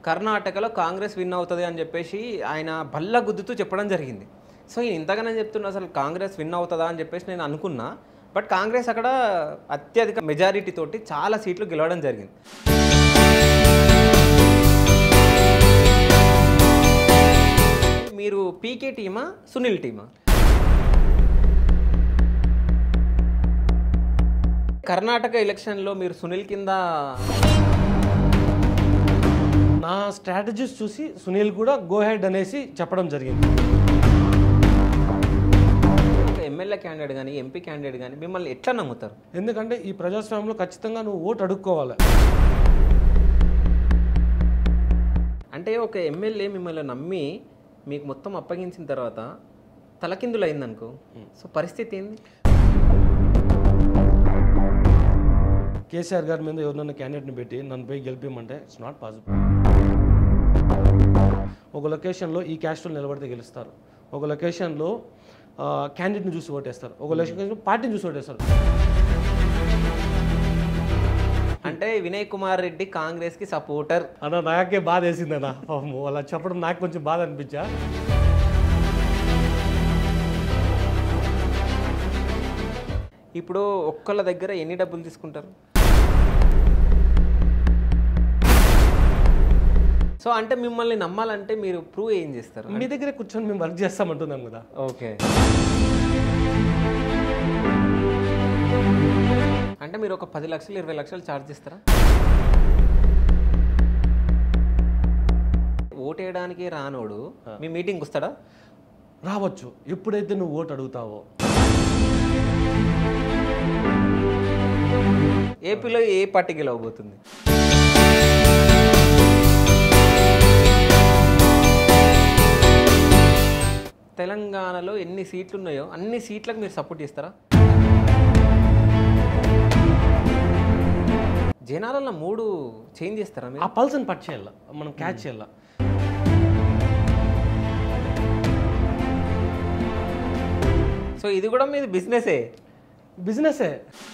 కర్ణాటకలో కాంగ్రెస్ విన్ అవుతుంది అని చెప్పేసి ఆయన బల్ల గుద్దుతూ చెప్పడం జరిగింది సో ఈయన ఇంతగానే చెప్తున్నా అసలు కాంగ్రెస్ విన్ అవుతుందా అని చెప్పేసి నేను అనుకున్నా బట్ కాంగ్రెస్ అక్కడ అత్యధిక మెజారిటీ తోటి చాలా సీట్లు గెలవడం జరిగింది మీరు పీకే టీమా సునీల్ టీమా కర్ణాటక ఎలక్షన్లో మీరు సునీల్ కింద నా స్ట్రాటజీస్ చూసి సునీల్ కూడా గో హెడ్ అనేసి చెప్పడం జరిగింది ఒక ఎమ్మెల్యే క్యాండిడేట్ కానీ ఎంపీ క్యాండిడేట్ కానీ మిమ్మల్ని ఎట్లా నమ్ముతారు ఎందుకంటే ఈ ప్రజాస్వామ్యంలో ఖచ్చితంగా నువ్వు ఓటు అడుక్కోవాలి అంటే ఒక ఎమ్మెల్యే మిమ్మల్ని నమ్మి మీకు మొత్తం అప్పగించిన తర్వాత తలకిందులు అయిందనుకో సో పరిస్థితి ఏంది కేసీఆర్ గారి మీద ఎవరినైనా క్యాండిడేట్ని పెట్టి నన్ను పోయి గెలిపిమంటే ఇట్స్ నాట్ పాసిబుల్ ఒక లొకేషన్లో ఈ క్యాస్ట్లో నిలబడితే గెలుస్తారు ఒక లొకేషన్లో క్యాండిడేట్ని చూసి ఓటేస్తారు ఒక లొకేషన్లో పార్టీని చూసి ఓటేస్తారు అంటే వినయ్ కుమార్ రెడ్డి కాంగ్రెస్కి సపోర్టర్ అన్న నాకే బాధ వేసిందన్న పాపం అలా చెప్పడం నాకు కొంచెం బాధ అనిపించా ఇప్పుడు ఒక్కళ్ళ దగ్గర ఎన్ని డబ్బులు తీసుకుంటారు సో అంటే మిమ్మల్ని నమ్మాలంటే మీరు ప్రూవ్ ఏం చేస్తారు మీ దగ్గరే కూర్చొని మేము వర్క్ చేస్తామంటున్నాం కదా ఓకే అంటే మీరు ఒక పది లక్షలు ఇరవై లక్షలు ఛార్జ్ చేస్తారా ఓటేయడానికి రానోడు మీ మీటింగ్కి వస్తాడా రావచ్చు ఎప్పుడైతే నువ్వు ఓటు అడుగుతావో ఏపీలో ఏ పార్టీ గెలవబోతుంది తెలంగాణలో ఎన్ని సీట్లు ఉన్నాయో అన్ని సీట్లకు మీరు సపోర్ట్ చేస్తారా జనాలలో మూడు చేంజ్ చేస్తారా మీరు ఆ పల్స్ని పట్ చేయాల మనం క్యాచ్ చేయాల సో ఇది కూడా మీది బిజినెసే బిజినెసే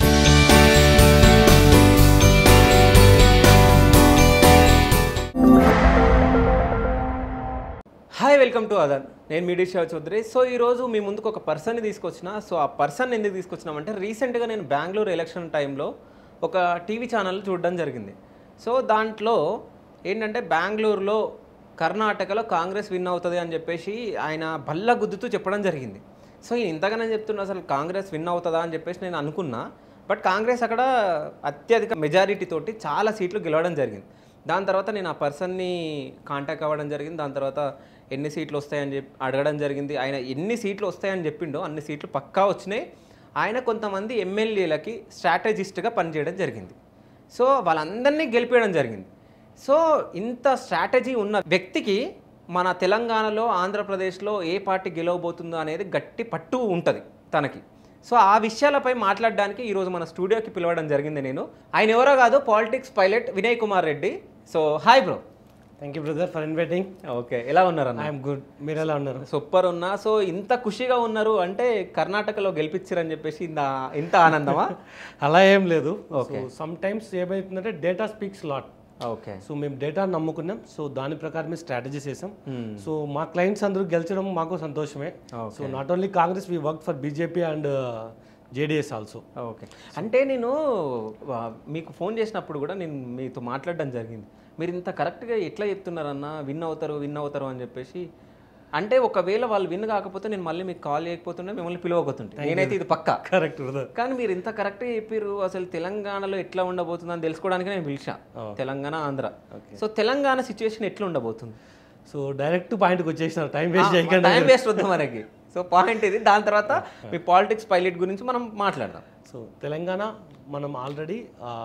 హాయ్ వెల్కమ్ టు అదన్ నేను మీడియా షా చౌదరి సో ఈరోజు మీ ముందుకు ఒక పర్సన్ని తీసుకొచ్చిన సో ఆ పర్సన్ ఎందుకు తీసుకొచ్చినామంటే రీసెంట్గా నేను బెంగళూరు ఎలక్షన్ టైంలో ఒక టీవీ ఛానల్ చూడడం జరిగింది సో దాంట్లో ఏంటంటే బెంగళూరులో కర్ణాటకలో కాంగ్రెస్ విన్ అవుతుంది అని చెప్పేసి ఆయన బల్ల గుద్దుతూ చెప్పడం జరిగింది సో ఈయన ఇంతగానే చెప్తున్నా అసలు కాంగ్రెస్ విన్ అవుతుందా అని చెప్పేసి నేను అనుకున్నా బట్ కాంగ్రెస్ అక్కడ అత్యధిక మెజారిటీ తోటి చాలా సీట్లు గెలవడం జరిగింది దాని తర్వాత నేను ఆ పర్సన్ని కాంటాక్ట్ అవ్వడం జరిగింది దాని తర్వాత ఎన్ని సీట్లు వస్తాయని చెప్పి అడగడం జరిగింది ఆయన ఎన్ని సీట్లు వస్తాయని చెప్పిండో అన్ని సీట్లు పక్కా వచ్చినాయి ఆయన కొంతమంది ఎమ్మెల్యేలకి స్ట్రాటజిస్ట్గా పనిచేయడం జరిగింది సో వాళ్ళందరినీ గెలిపేయడం జరిగింది సో ఇంత స్ట్రాటజీ ఉన్న వ్యక్తికి మన తెలంగాణలో ఆంధ్రప్రదేశ్లో ఏ పార్టీ గెలవబోతుందో అనేది గట్టి పట్టు ఉంటుంది తనకి సో ఆ విషయాలపై మాట్లాడడానికి ఈరోజు మన స్టూడియోకి పిలవడం జరిగింది నేను ఆయన ఎవరో కాదు politics pilot Vinay Kumar Reddy so hi bro thank you brother for inviting okay ఎలా ఉన్నారన్న ఐఎమ్ గుడ్ మీరు ఎలా ఉన్నారు సూపర్ ఉన్నా సో ఇంత ఖుషిగా ఉన్నారు అంటే కర్ణాటకలో గెలిపించారని చెప్పేసి ఇంత ఇంత ఆనందమా అలా ఏం లేదు సో సమ్ టైమ్స్ ఏమవుతుందంటే data speaks lot okay so మేము డేటా నమ్ముకున్నాం సో దాని ప్రకారం స్ట్రాటజీస్ వేసాం సో మా క్లయింట్స్ అందరూ గెలిచడం మాకు సంతోషమే so not only Congress we work for BJP and JDS also okay అంటే నేను ఆ, మీకు ఫోన్ చేసినప్పుడు కూడా నేను మీతో మాట్లాడడం జరిగింది మీరు ఇంత కరెక్ట్గా ఎట్లా చెప్తున్నారన్న విన్ అవుతారు విన్ అవుతారు అని చెప్పేసి అంటే ఒకవేళ వాళ్ళు విన్ కాకపోతే నేను మళ్ళీ మీకు కాల్ చేయకపోతుండే మిమ్మల్ని పిలవకపోతుంటే నేనైతే ఇది పక్కా కరెక్ట్ బ్రదర్ కానీ మీరు ఇంత కరెక్ట్గా చెప్పారు అసలు తెలంగాణలో ఎట్లా ఉండబోతుందని తెలుసుకోవడానికి నేను పిలిచా తెలంగాణ ఆంధ్ర సో తెలంగాణ సిచ్యువేషన్ ఎట్లా ఉండబోతుంది సో డైరెక్ట్ పాయింట్కి వచ్చేసినారు టైం వేస్ట్ చేయకండి టైం వేస్ట్ వద్దు మనకి సో పాయింట్ ఇది దాని తర్వాత మీ పాలిటిక్స్ పైలట్ గురించి మనం మాట్లాడదాం సో తెలంగాణ మనం ఆల్రెడీ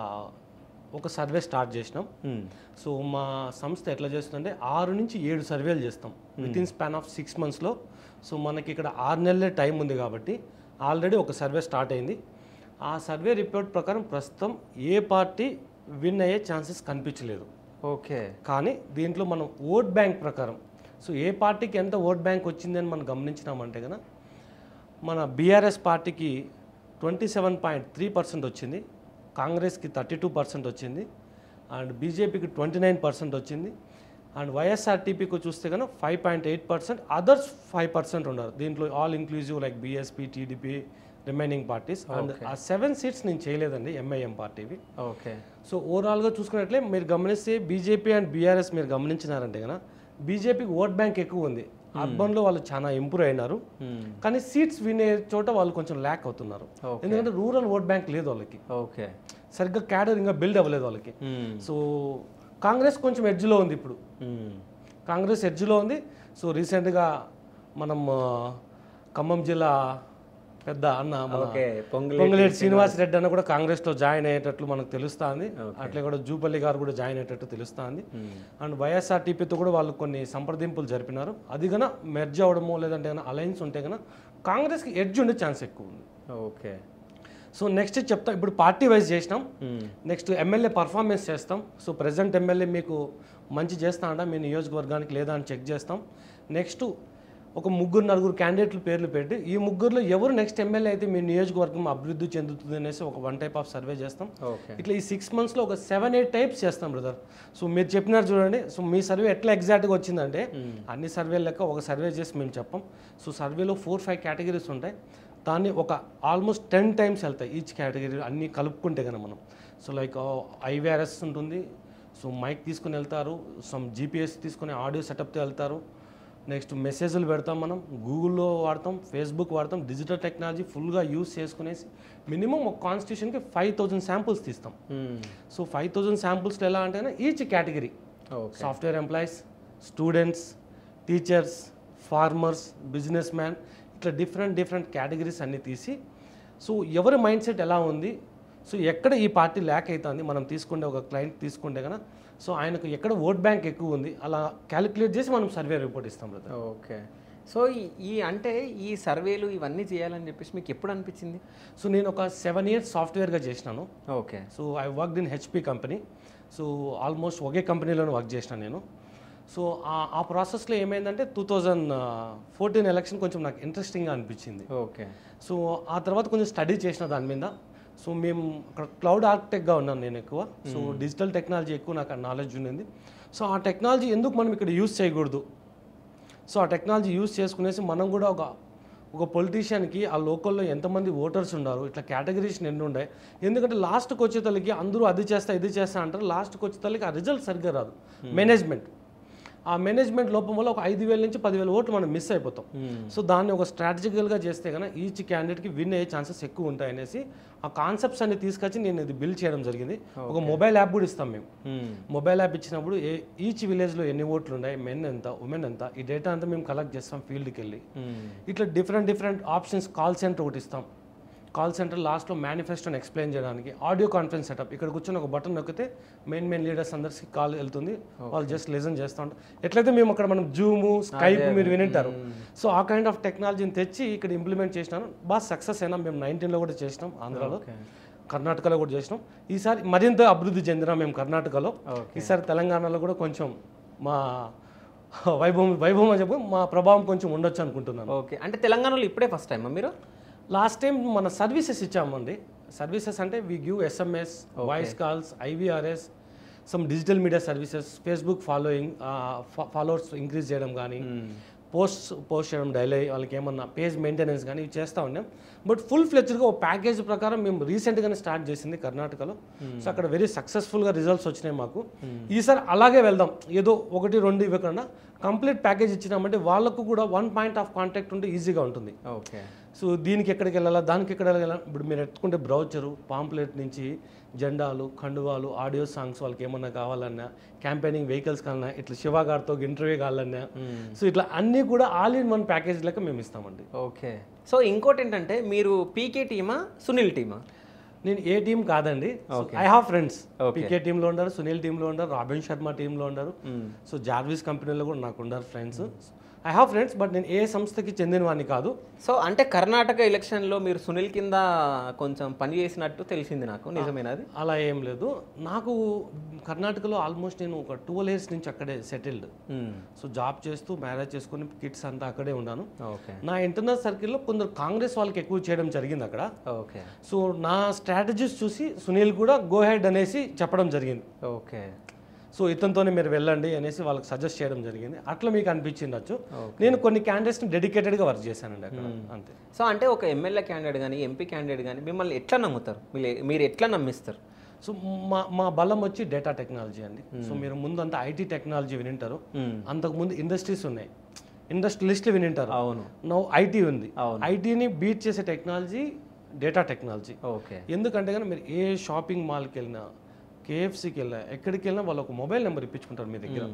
ఒక సర్వే స్టార్ట్ చేసినాం సో మా సంస్థ ఎట్లా చేస్తుందంటే ఆరు నుంచి ఏడు సర్వేలు చేస్తాం within span of six మంత్స్లో సో మనకి ఇక్కడ ఆరు నెలలే టైం ఉంది కాబట్టి ఆల్రెడీ ఒక సర్వే స్టార్ట్ అయింది ఆ సర్వే రిపోర్ట్ ప్రకారం ప్రస్తుతం ఏ పార్టీ విన్ అయ్యే ఛాన్సెస్ కనిపించలేదు ఓకే కానీ దీంట్లో మనం ఓట్ బ్యాంక్ ప్రకారం సో ఏ పార్టీకి ఎంత ఓట్ బ్యాంక్ వచ్చిందని మనం గమనించినామంటే కదా మన బీఆర్ఎస్ పార్టీకి twenty seven point three percent వచ్చింది కాంగ్రెస్కి థర్టీ టూ పర్సెంట్ వచ్చింది అండ్ బీజేపీకి ట్వంటీ నైన్ పర్సెంట్ వచ్చింది అండ్ వైఎస్ఆర్టీపీకి చూస్తే కనుక five point eight percent others five percent ఉన్నారు దీంట్లో all inclusive like BSP TDP remaining parties and uh seven seats నేను చేయలేదండి ఎంఐఎం పార్టీవి ఓకే సో ఓవరాల్గా చూసుకున్నట్లే మీరు గమనిస్తే బీజేపీ అండ్ బీఆర్ఎస్ మీరు గమనించినారంటే కదా బీజేపీకి ఓట్ బ్యాంక్ ఎక్కువ ఉంది అర్బన్లో వాళ్ళు చాలా ఇంప్రూవ్ అయినారు కానీ సీట్స్ వినే చోట వాళ్ళు కొంచెం ల్యాక్ అవుతున్నారు Okay. ఎందుకంటే రూరల్ ఓట్ బ్యాంక్ లేదు వాళ్ళకి ఓకే సరిగ్గా క్యాడర్ ఇంకా బిల్డ్ అవ్వలేదు వాళ్ళకి సో కాంగ్రెస్ కొంచెం ఎడ్జ్లో ఉంది ఇప్పుడు కాంగ్రెస్ ఎడ్జ్లో ఉంది సో రీసెంట్గా మనం ఆ, ఖమ్మం జిల్లా పెద్ద అన్న మన ఓకే పొంగులే పొంగులేటి శ్రీనివాస్ రెడ్డి అన్న కూడా కాంగ్రెస్లో జాయిన్ అయ్యేటట్లు మనకు తెలుస్తుంది అట్లే కూడా జూపల్లి గారు కూడా జాయిన్ అయ్యేటట్టు తెలుస్తుంది అండ్ వైఎస్ఆర్టీపీతో కూడా వాళ్ళు కొన్ని సంప్రదింపులు జరిపినారు అది గన మెర్జ్ అవ్వడమో లేదంటే గన అలయన్స్ ఉంటే గన కాంగ్రెస్కి ఎడ్జ్ ఉండే ఛాన్స్ ఎక్కువ ఉంది ఓకే సో నెక్స్ట్ చెప్తా ఇప్పుడు పార్టీ వైజ్ చేసినాం నెక్స్ట్ ఎమ్మెల్యే పర్ఫార్మెన్స్ చేస్తాం సో ప్రజెంట్ ఎమ్మెల్యే మీకు మంచి చేస్తా అంట మీ నియోజకవర్గానికి లేదా అని చెక్ చేస్తాం నెక్స్ట్ ఒక ముగ్గురు నలుగురు క్యాండిడేట్లు పేర్లు పెట్టి ఈ ముగ్గురులో ఎవరు నెక్స్ట్ ఎమ్మెల్యే అయితే మీ నియోజకవర్గం అభివృద్ధి చెందుతుంది అనేసి ఒక వన్ టైప్ ఆఫ్ సర్వే చేస్తాం ఓకే ఇట్లా ఈ సిక్స్ మంత్స్లో ఒక సెవెన్ ఎయిట్ టైప్స్ చేస్తాం బ్రదర్ సో మీరు చెప్పినారు చూడండి సో మీ సర్వే ఎట్లా ఎగ్జాక్ట్గా వచ్చిందంటే అన్ని సర్వేలు లెక్క ఒక సర్వే చేసి మేము చెప్పాం సో సర్వేలో ఫోర్ ఫైవ్ కేటగిరీస్ ఉంటాయి దాన్ని ఒక ఆల్మోస్ట్ టెన్ టైమ్స్ వెళ్తాయి ఈచ్ కేటగిరీ అన్నీ కలుపుకుంటే కనుక మనం సో లైక్ ఐవీఆర్ఎస్ ఉంటుంది సో మైక్ తీసుకుని వెళ్తారు సమ్ జీపీఎస్ తీసుకుని ఆడియో సెటప్తో వెళ్తారు నెక్స్ట్ మెసేజ్లు పెడతాం మనం గూగుల్లో వాడతాం ఫేస్బుక్ వాడతాం డిజిటల్ టెక్నాలజీ ఫుల్గా యూస్ చేసుకునేసి మినిమం ఒక కాన్స్టిట్యూషన్కి ఫైవ్ థౌజండ్ శాంపుల్స్ తీస్తాం సో ఫైవ్ థౌజండ్ శాంపుల్స్లో ఎలా అంటే each category okay software employees students teachers farmers businessman ఇట్లా డిఫరెంట్ డిఫరెంట్ కేటగిరీస్ అన్నీ తీసి సో ఎవరి మైండ్ సెట్ ఎలా ఉంది సో ఎక్కడ ఈ పార్టీ ల్యాక్ అవుతుంది మనం తీసుకుంటే ఒక క్లయింట్ తీసుకుంటే కనుక సో ఆయనకు ఎక్కడ ఓట్ బ్యాంక్ ఎక్కువ ఉంది అలా క్యాలిక్యులేట్ చేసి మనం సర్వే రిపోర్ట్ ఇస్తాం బ్రదర్ ఓకే సో ఈ- ఈ అంటే ఈ సర్వేలు ఇవన్నీ చేయాలని చెప్పేసి మీకు ఎప్పుడు అనిపించింది సో నేను ఒక సెవెన్ ఇయర్స్ సాఫ్ట్వేర్గా చేసినాను okay so I worked in HP company so almost ఒకే కంపెనీలోనే వర్క్ చేసిన నేను సో ఆ- ఆ ప్రాసెస్లో ఏమైందంటే టూ థౌజండ్ ఫోర్టీన్ ఎలక్షన్ కొంచెం నాకు ఇంట్రెస్టింగ్గా అనిపించింది ఓకే సో ఆ తర్వాత కొంచెం స్టడీ చేసిన దాని మీద సో మేము అక్కడ క్లౌడ్ ఆర్కిటెక్ట్గా ఉన్నాను నేను ఎక్కువ సో డిజిటల్ టెక్నాలజీ ఎక్కువ నాకు నాలెడ్జ్ ఉండింది సో ఆ టెక్నాలజీ ఎందుకు మనం ఇక్కడ యూస్ చేయకూడదు సో ఆ టెక్నాలజీ యూస్ చేసుకునేసి మనం కూడా ఒక ఒక పొలిటీషియన్కి ఆ లోకల్లో ఎంతమంది ఓటర్స్ ఉన్నారు ఇట్లా కేటగిరీస్ ఎన్ని ఉన్నాయి ఎందుకంటే లాస్ట్కి వచ్చేతలకి అందరూ అది చేస్తా ఇది చేస్తా అంటారు లాస్ట్కి వచ్చేతలకి ఆ రిజల్ట్ సరిగ్గా రాదు మేనేజ్మెంట్ ఆ మేనేజ్మెంట్ లోపం వల్ల ఒక ఐదు వేల నుంచి పదివేల ఓట్లు మనం మిస్ అయిపోతాం సో దాన్ని ఒక స్ట్రాటజికల్గా చేస్తే కనుక ఈచ్ క్యాండిడేట్కి విన్ అయ్యే ఛాన్సెస్ ఎక్కువ ఉంటాయి అనేసి ఆ కాన్సెప్ట్స్ అన్ని తీసుకొచ్చి నేను ఇది బిల్డ్ చేయడం జరిగింది ఒక మొబైల్ యాప్ కూడా ఇస్తాం మేము మొబైల్ యాప్ ఇచ్చినప్పుడు ఏ ఈచ్ విలేజ్లో ఎన్ని ఓట్లు ఉన్నాయి మెన్ ఎంత ఉమెన్ ఎంత ఈ డేటా అంతా మేము కలెక్ట్ చేస్తాం ఫీల్డ్కి వెళ్ళి ఇట్లా different different options call center ఒకటి ఇస్తాం కాల్ సెంటర్ లాస్ట్లో మేనిఫెస్టోని ఎక్స్ప్లెయిన్ చేయడానికి ఆడియో కాన్ఫరెన్స్ సెటప్ ఇక్కడ కూర్చొని ఒక బటన్ నొక్కితే మెయిన్ మెయిన్ లీడర్స్ అందరికి కాల్ వెళ్తుంది వాళ్ళు జస్ట్ లిజన్ చేస్తూ ఉంటారు ఎట్లయితే మేము అక్కడ మనం జూము స్కైప్ మీరు వినింటారు సో ఆ కైండ్ ఆఫ్ టెక్నాలజీని తెచ్చి ఇక్కడ ఇంప్లిమెంట్ చేసినాను బాగా సక్సెస్ అయినా మేము నైన్టీన్లో కూడా చేసినాం ఆంధ్రాలో కర్ణాటకలో కూడా చేసినాం ఈసారి మరింత అభివృద్ధి చెందినాం మేము కర్ణాటకలో ఈసారి తెలంగాణలో కూడా కొంచెం మా వైభవం వైభవం అని చెప్పి మా ప్రభావం కొంచెం ఉండొచ్చు అనుకుంటున్నాను ఓకే అంటే తెలంగాణలో ఇప్పుడే ఫస్ట్ టైమా మీరు లాస్ట్ టైం మన సర్వీసెస్ ఇచ్చామండి సర్వీసెస్ అంటే we give SMS voice calls IVRS some digital media services Facebook following followers increase చేయడం కానీ పోస్ట్ పోస్ట్ చేయడం డైలీ వాళ్ళకి ఏమన్నా పేజ్ మెయింటెనెన్స్ కానీ ఇవి చేస్తూ ఉన్నాం బట్ ఫుల్ ఫ్లెచ్డ్గా ఒక ప్యాకేజ్ ప్రకారం మేము రీసెంట్గానే స్టార్ట్ చేసింది కర్ణాటకలో సో అక్కడ వెరీ సక్సెస్ఫుల్గా రిజల్ట్స్ వచ్చినాయి మాకు ఈసారి అలాగే వెళ్దాం ఏదో ఒకటి రెండు ఇవ్వకుండా కంప్లీట్ ప్యాకేజ్ ఇచ్చినామంటే వాళ్ళకు కూడా వన్ పాయింట్ ఆఫ్ కాంటాక్ట్ ఉంటే ఈజీగా ఉంటుంది ఓకే సో దీనికి ఎక్కడికి వెళ్ళాలా దానికి ఎక్కడ వెళ్ళాలా ఇప్పుడు మీరు ఎత్తుకుంటే బ్రౌచరు పాంప్లెట్ నుంచి జెండాలు ఖండువాలు ఆడియో సాంగ్స్ వాళ్ళకి ఏమన్నా కావాలన్నా క్యాంపెయినింగ్ వెహికల్స్ కావాలన్నా ఇట్లా శివ గారితో ఇంటర్వ్యూ కావాలన్నా సో ఇట్లా అన్నీ కూడా ఆల్ ఇన్ వన్ ప్యాకేజ్ లెక్క మేము ఇస్తామండి ఓకే సో ఇంకోటి ఏంటంటే మీరు పీకే టీమా సునీల్ టీమా నేను ఏ టీం కాదండి I have friends Okay. PK టీంలో ఉన్నారు సునీల్ టీంలో ఉన్నారు రాబిన్ శర్మ టీంలో ఉన్నారు సో జార్విస్ కంపెనీలో కూడా నాకు ఉన్నారు friends I have friends but నేను ఏ సంస్థకి చెందిన వాడిని కాదు సో అంటే కర్ణాటక ఎలక్షన్లో మీరు సునీల్ కింద కొంచెం పని చేసినట్టు తెలిసింది నాకు నిజమేనది అలా ఏం లేదు నాకు కర్ణాటకలో ఆల్మోస్ట్ నేను ఒక ట్వెల్వ్ ఇయర్స్ నుంచి అక్కడే సెటిల్డ్ సో జాబ్ చేస్తూ మ్యారేజ్ చేసుకుని కిడ్స్ అంతా అక్కడే ఉన్నాను ఓకే నా ఇంటర్నల్ సర్కిల్లో కొందరు కాంగ్రెస్ వాళ్ళకి ఎక్కువ చేయడం జరిగింది అక్కడ ఓకే సో నా స్ట్రాటజీస్ చూసి సునీల్ కూడా గో హెడ్ అనేసి చెప్పడం జరిగింది ఓకే సో ఇతనితోనే మీరు వెళ్ళండి అనేసి వాళ్ళకి సజెస్ట్ చేయడం జరిగింది అట్లా మీకు అనిపించిండొచ్చు నేను కొన్ని క్యాండిడేట్స్ని డెడికేటెడ్గా వర్క్ చేశానండి అక్కడ అంతే సో అంటే ఒక ఎమ్మెల్యే క్యాండిడేట్ కానీ ఎంపీ క్యాండిడేట్ కానీ మిమ్మల్ని ఎట్లా నమ్ముతారు మీరు మీరు ఎట్లా నమ్మిస్తారు సో మా మా బలం వచ్చి డేటా టెక్నాలజీ అండి సో మీరు ముందు అంతా ఐటీ టెక్నాలజీ వినింటారు అంతకుముందు ఇండస్ట్రీస్ ఉన్నాయి ఇండస్ట్రియలిస్ట్లు వినింటారు అవును నో ఐటీ ఉంది అవును. ఐటీని బీట్ చేసే టెక్నాలజీ డేటా టెక్నాలజీ ఓకే ఎందుకంటే కానీ మీరు ఏ షాపింగ్ మాల్కి వెళ్ళినా కేఎఫ్సీకి వెళ్ళినా ఎక్కడికి వెళ్ళినా వాళ్ళు ఒక మొబైల్ నెంబర్ ఇప్పించుకుంటారు మీ దగ్గర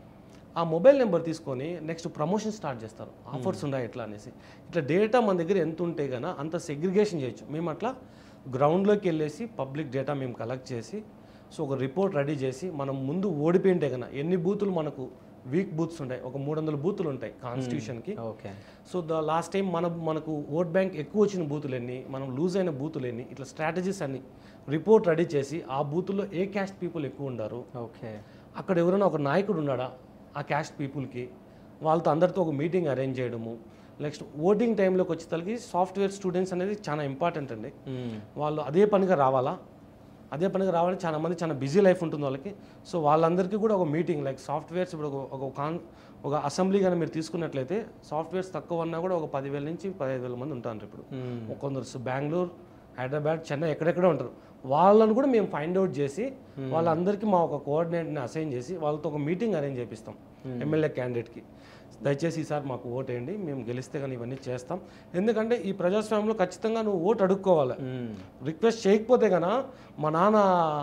ఆ మొబైల్ నెంబర్ తీసుకొని నెక్స్ట్ ప్రమోషన్ స్టార్ట్ చేస్తారు ఆఫర్స్ ఉన్నాయి ఎట్లా అనేసి ఇట్లా డేటా మన దగ్గర ఎంత ఉంటే గానా అంత సెగ్రిగేషన్ చేయొచ్చు మేము అట్లా గ్రౌండ్లోకి వెళ్ళేసి పబ్లిక్ డేటా మేము కలెక్ట్ చేసి సో ఒక రిపోర్ట్ రెడీ చేసి మనం ముందు ఓడిపోయింటే కన్నా ఎన్ని బూతులు మనకు వీక్ బూత్స్ ఉంటాయి ఒక మూడు వందల బూతులు ఉంటాయి కాన్స్టిట్యూషన్కి okay so the last time మన మనకు ఓట్ బ్యాంక్ ఎక్కువ వచ్చిన బూతులు ఎన్ని మనం లూజ్ అయిన బూతులు ఎన్ని ఇట్లా స్ట్రాటజీస్ అన్ని రిపోర్ట్ రెడీ చేసి ఆ బూతుల్లో ఏ క్యాస్ట్ పీపుల్ ఎక్కువ ఉండారు ఓకే అక్కడ ఎవరైనా ఒక నాయకుడు ఉన్నాడా ఆ క్యాస్ట్ పీపుల్కి వాళ్ళతో అందరితో ఒక మీటింగ్ అరేంజ్ చేయడము నెక్స్ట్ ఓటింగ్ టైంలోకి వచ్చేసరికి సాఫ్ట్వేర్ స్టూడెంట్స్ అనేది చాలా ఇంపార్టెంట్ అండి వాళ్ళు అదే పనిగా రావాలా అదే పనిగా రావాలని చాలా మంది చాలా బిజీ లైఫ్ ఉంటుంది వాళ్ళకి సో వాళ్ళందరికీ కూడా ఒక మీటింగ్ లైక్ సాఫ్ట్వేర్స్ ఇప్పుడు ఒక- ఒక కాన్ ఒక అసెంబ్లీ కానీ మీరు తీసుకున్నట్లయితే సాఫ్ట్వేర్స్ తక్కువ ఉన్నా కూడా ఒక పదివేల నుంచి పదిహేను వేల మంది ఉంటారు ఇప్పుడు కొందరు బెంగళూరు హైదరాబాద్ చెన్నై ఎక్కడెక్కడ ఉంటారు వాళ్ళని కూడా మేము ఫైండ్ అవుట్ చేసి వాళ్ళందరికీ మా ఒక కోఆర్డినేట్ని అసైన్ చేసి వాళ్ళతో ఒక మీటింగ్ అరేంజ్ చేపిస్తాం ఎమ్మెల్యే క్యాండిడేట్కి దయచేసి ఈసారి మాకు ఓట్ వేయండి మేము గెలిస్తే కానీ ఇవన్నీ చేస్తాం ఎందుకంటే ఈ ప్రజాస్వామ్యంలో ఖచ్చితంగా నువ్వు ఓటు అడుక్కోవాలి రిక్వెస్ట్ చేయకపోతే కన్నా మా నాన్న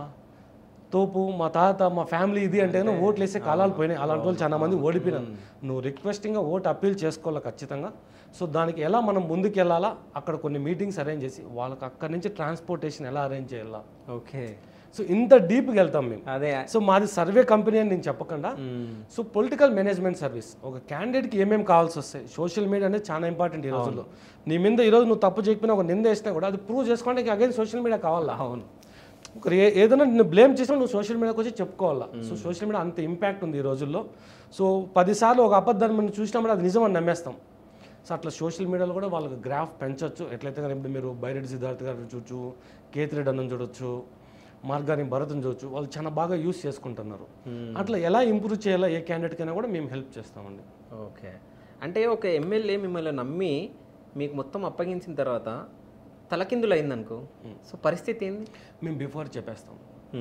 తోపు మా తాత మా ఫ్యామిలీ ఇది అంటే కన్నా ఓట్లు వేసే కాలాలు పోయినాయి అలాంటి వాళ్ళు చాలా మంది ఓడిపోయినారు నువ్వు రిక్వెస్టింగ్గా ఓటు అప్పీల్ చేసుకోవాలి ఖచ్చితంగా సో దానికి ఎలా మనం ముందుకు వెళ్ళాలా అక్కడ కొన్ని మీటింగ్స్ అరేంజ్ చేసి వాళ్ళకి అక్కడి నుంచి ట్రాన్స్పోర్టేషన్ ఎలా అరేంజ్ చేయాలా ఓకే సో ఇంత డీప్కి వెళ్తాం మేము అదే సో మాది సర్వే కంపెనీ అని నేను చెప్పకుండా సో పొలిటికల్ మేనేజ్మెంట్ సర్వీస్ ఒక క్యాండిడేట్కి ఏమేమి కావాల్సి వస్తాయి సోషల్ మీడియా అనేది చాలా ఇంపార్టెంట్ ఈ రోజుల్లో నీ మీద ఈరోజు నువ్వు తప్పు చేయకపోయినా ఒక నింద వేసినా కూడా అది ప్రూవ్ చేసుకోవడానికి అగైన్ సోషల్ మీడియా కావాలా అవును ఒకరు ఏ- ఏదైనా నిన్ను బ్లేమ్ చేసినా నువ్వు సోషల్ మీడియాకి వచ్చి చెప్పుకోవాలా సో సోషల్ మీడియా అంత ఇంపాక్ట్ ఉంది ఈ రోజుల్లో సో పదిసార్లు ఒక అబద్ధాన్ని మనం చూసినప్పుడు అది నిజం అని నమ్మేస్తాం సో అట్లా సోషల్ మీడియాలో కూడా వాళ్ళకి గ్రాఫ్ పెంచవచ్చు ఎట్లయితే కానీ ఇప్పుడు మీరు బైరెడ్డి సిద్ధార్థ్ గారిని చూడొచ్చు కేతిరెడ్డి అన్నం చూడొచ్చు మార్గాని భరత్ని చూడొచ్చు వాళ్ళు చాలా బాగా యూస్ చేసుకుంటున్నారు అట్లా ఎలా ఇంప్రూవ్ చేయాలో ఏ క్యాండిడేట్ కైనా కూడా మేము హెల్ప్ చేస్తామండి ఓకే అంటే ఒక ఎమ్మెల్యే మిమ్మల్ని నమ్మి మీకు మొత్తం అప్పగించిన తర్వాత తలకిందులు అయిందనుకో సో పరిస్థితి ఏంది మేము బిఫోర్ చెప్పేస్తాం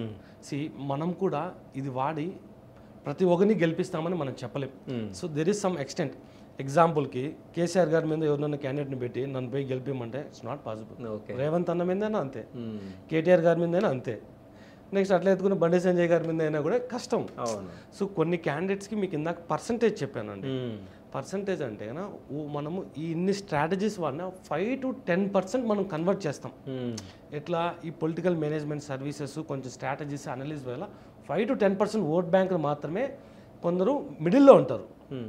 సి మనం కూడా ఇది వాడి ప్రతి ఒక్కరిని గెలిపిస్తామని మనం చెప్పలేం so there is some extent ఎగ్జాంపుల్కి కేసీఆర్ గారి మీద ఎవరినైనా క్యాండిడేట్ని పెట్టి నన్ను పోయి గెలిపిమంటే it's not possible okay Revanth అన్న మీదైనా అంతే కేటీఆర్ గారి మీదైనా అంతే నెక్స్ట్ అట్లా ఎత్తుకున్న బండి సంజయ్ గారి మీద అయినా కూడా కష్టం అవును సో కొన్ని క్యాండిడేట్స్కి మీకు ఇందాక పర్సంటేజ్ చెప్పానండి పర్సంటేజ్ అంటే కన్నా ఓ మనము ఈ ఇన్ని స్ట్రాటజీస్ వాడినా ఫైవ్ టు టెన్ పర్సెంట్ మనం కన్వర్ట్ చేస్తాం ఎట్లా ఈ పొలిటికల్ మేనేజ్మెంట్ సర్వీసెస్ కొంచెం స్ట్రాటజీస్ అనలిజ్ వల్ల five to ten percent vote బ్యాంకులు మాత్రమే కొందరు మిడిల్లో ఉంటారు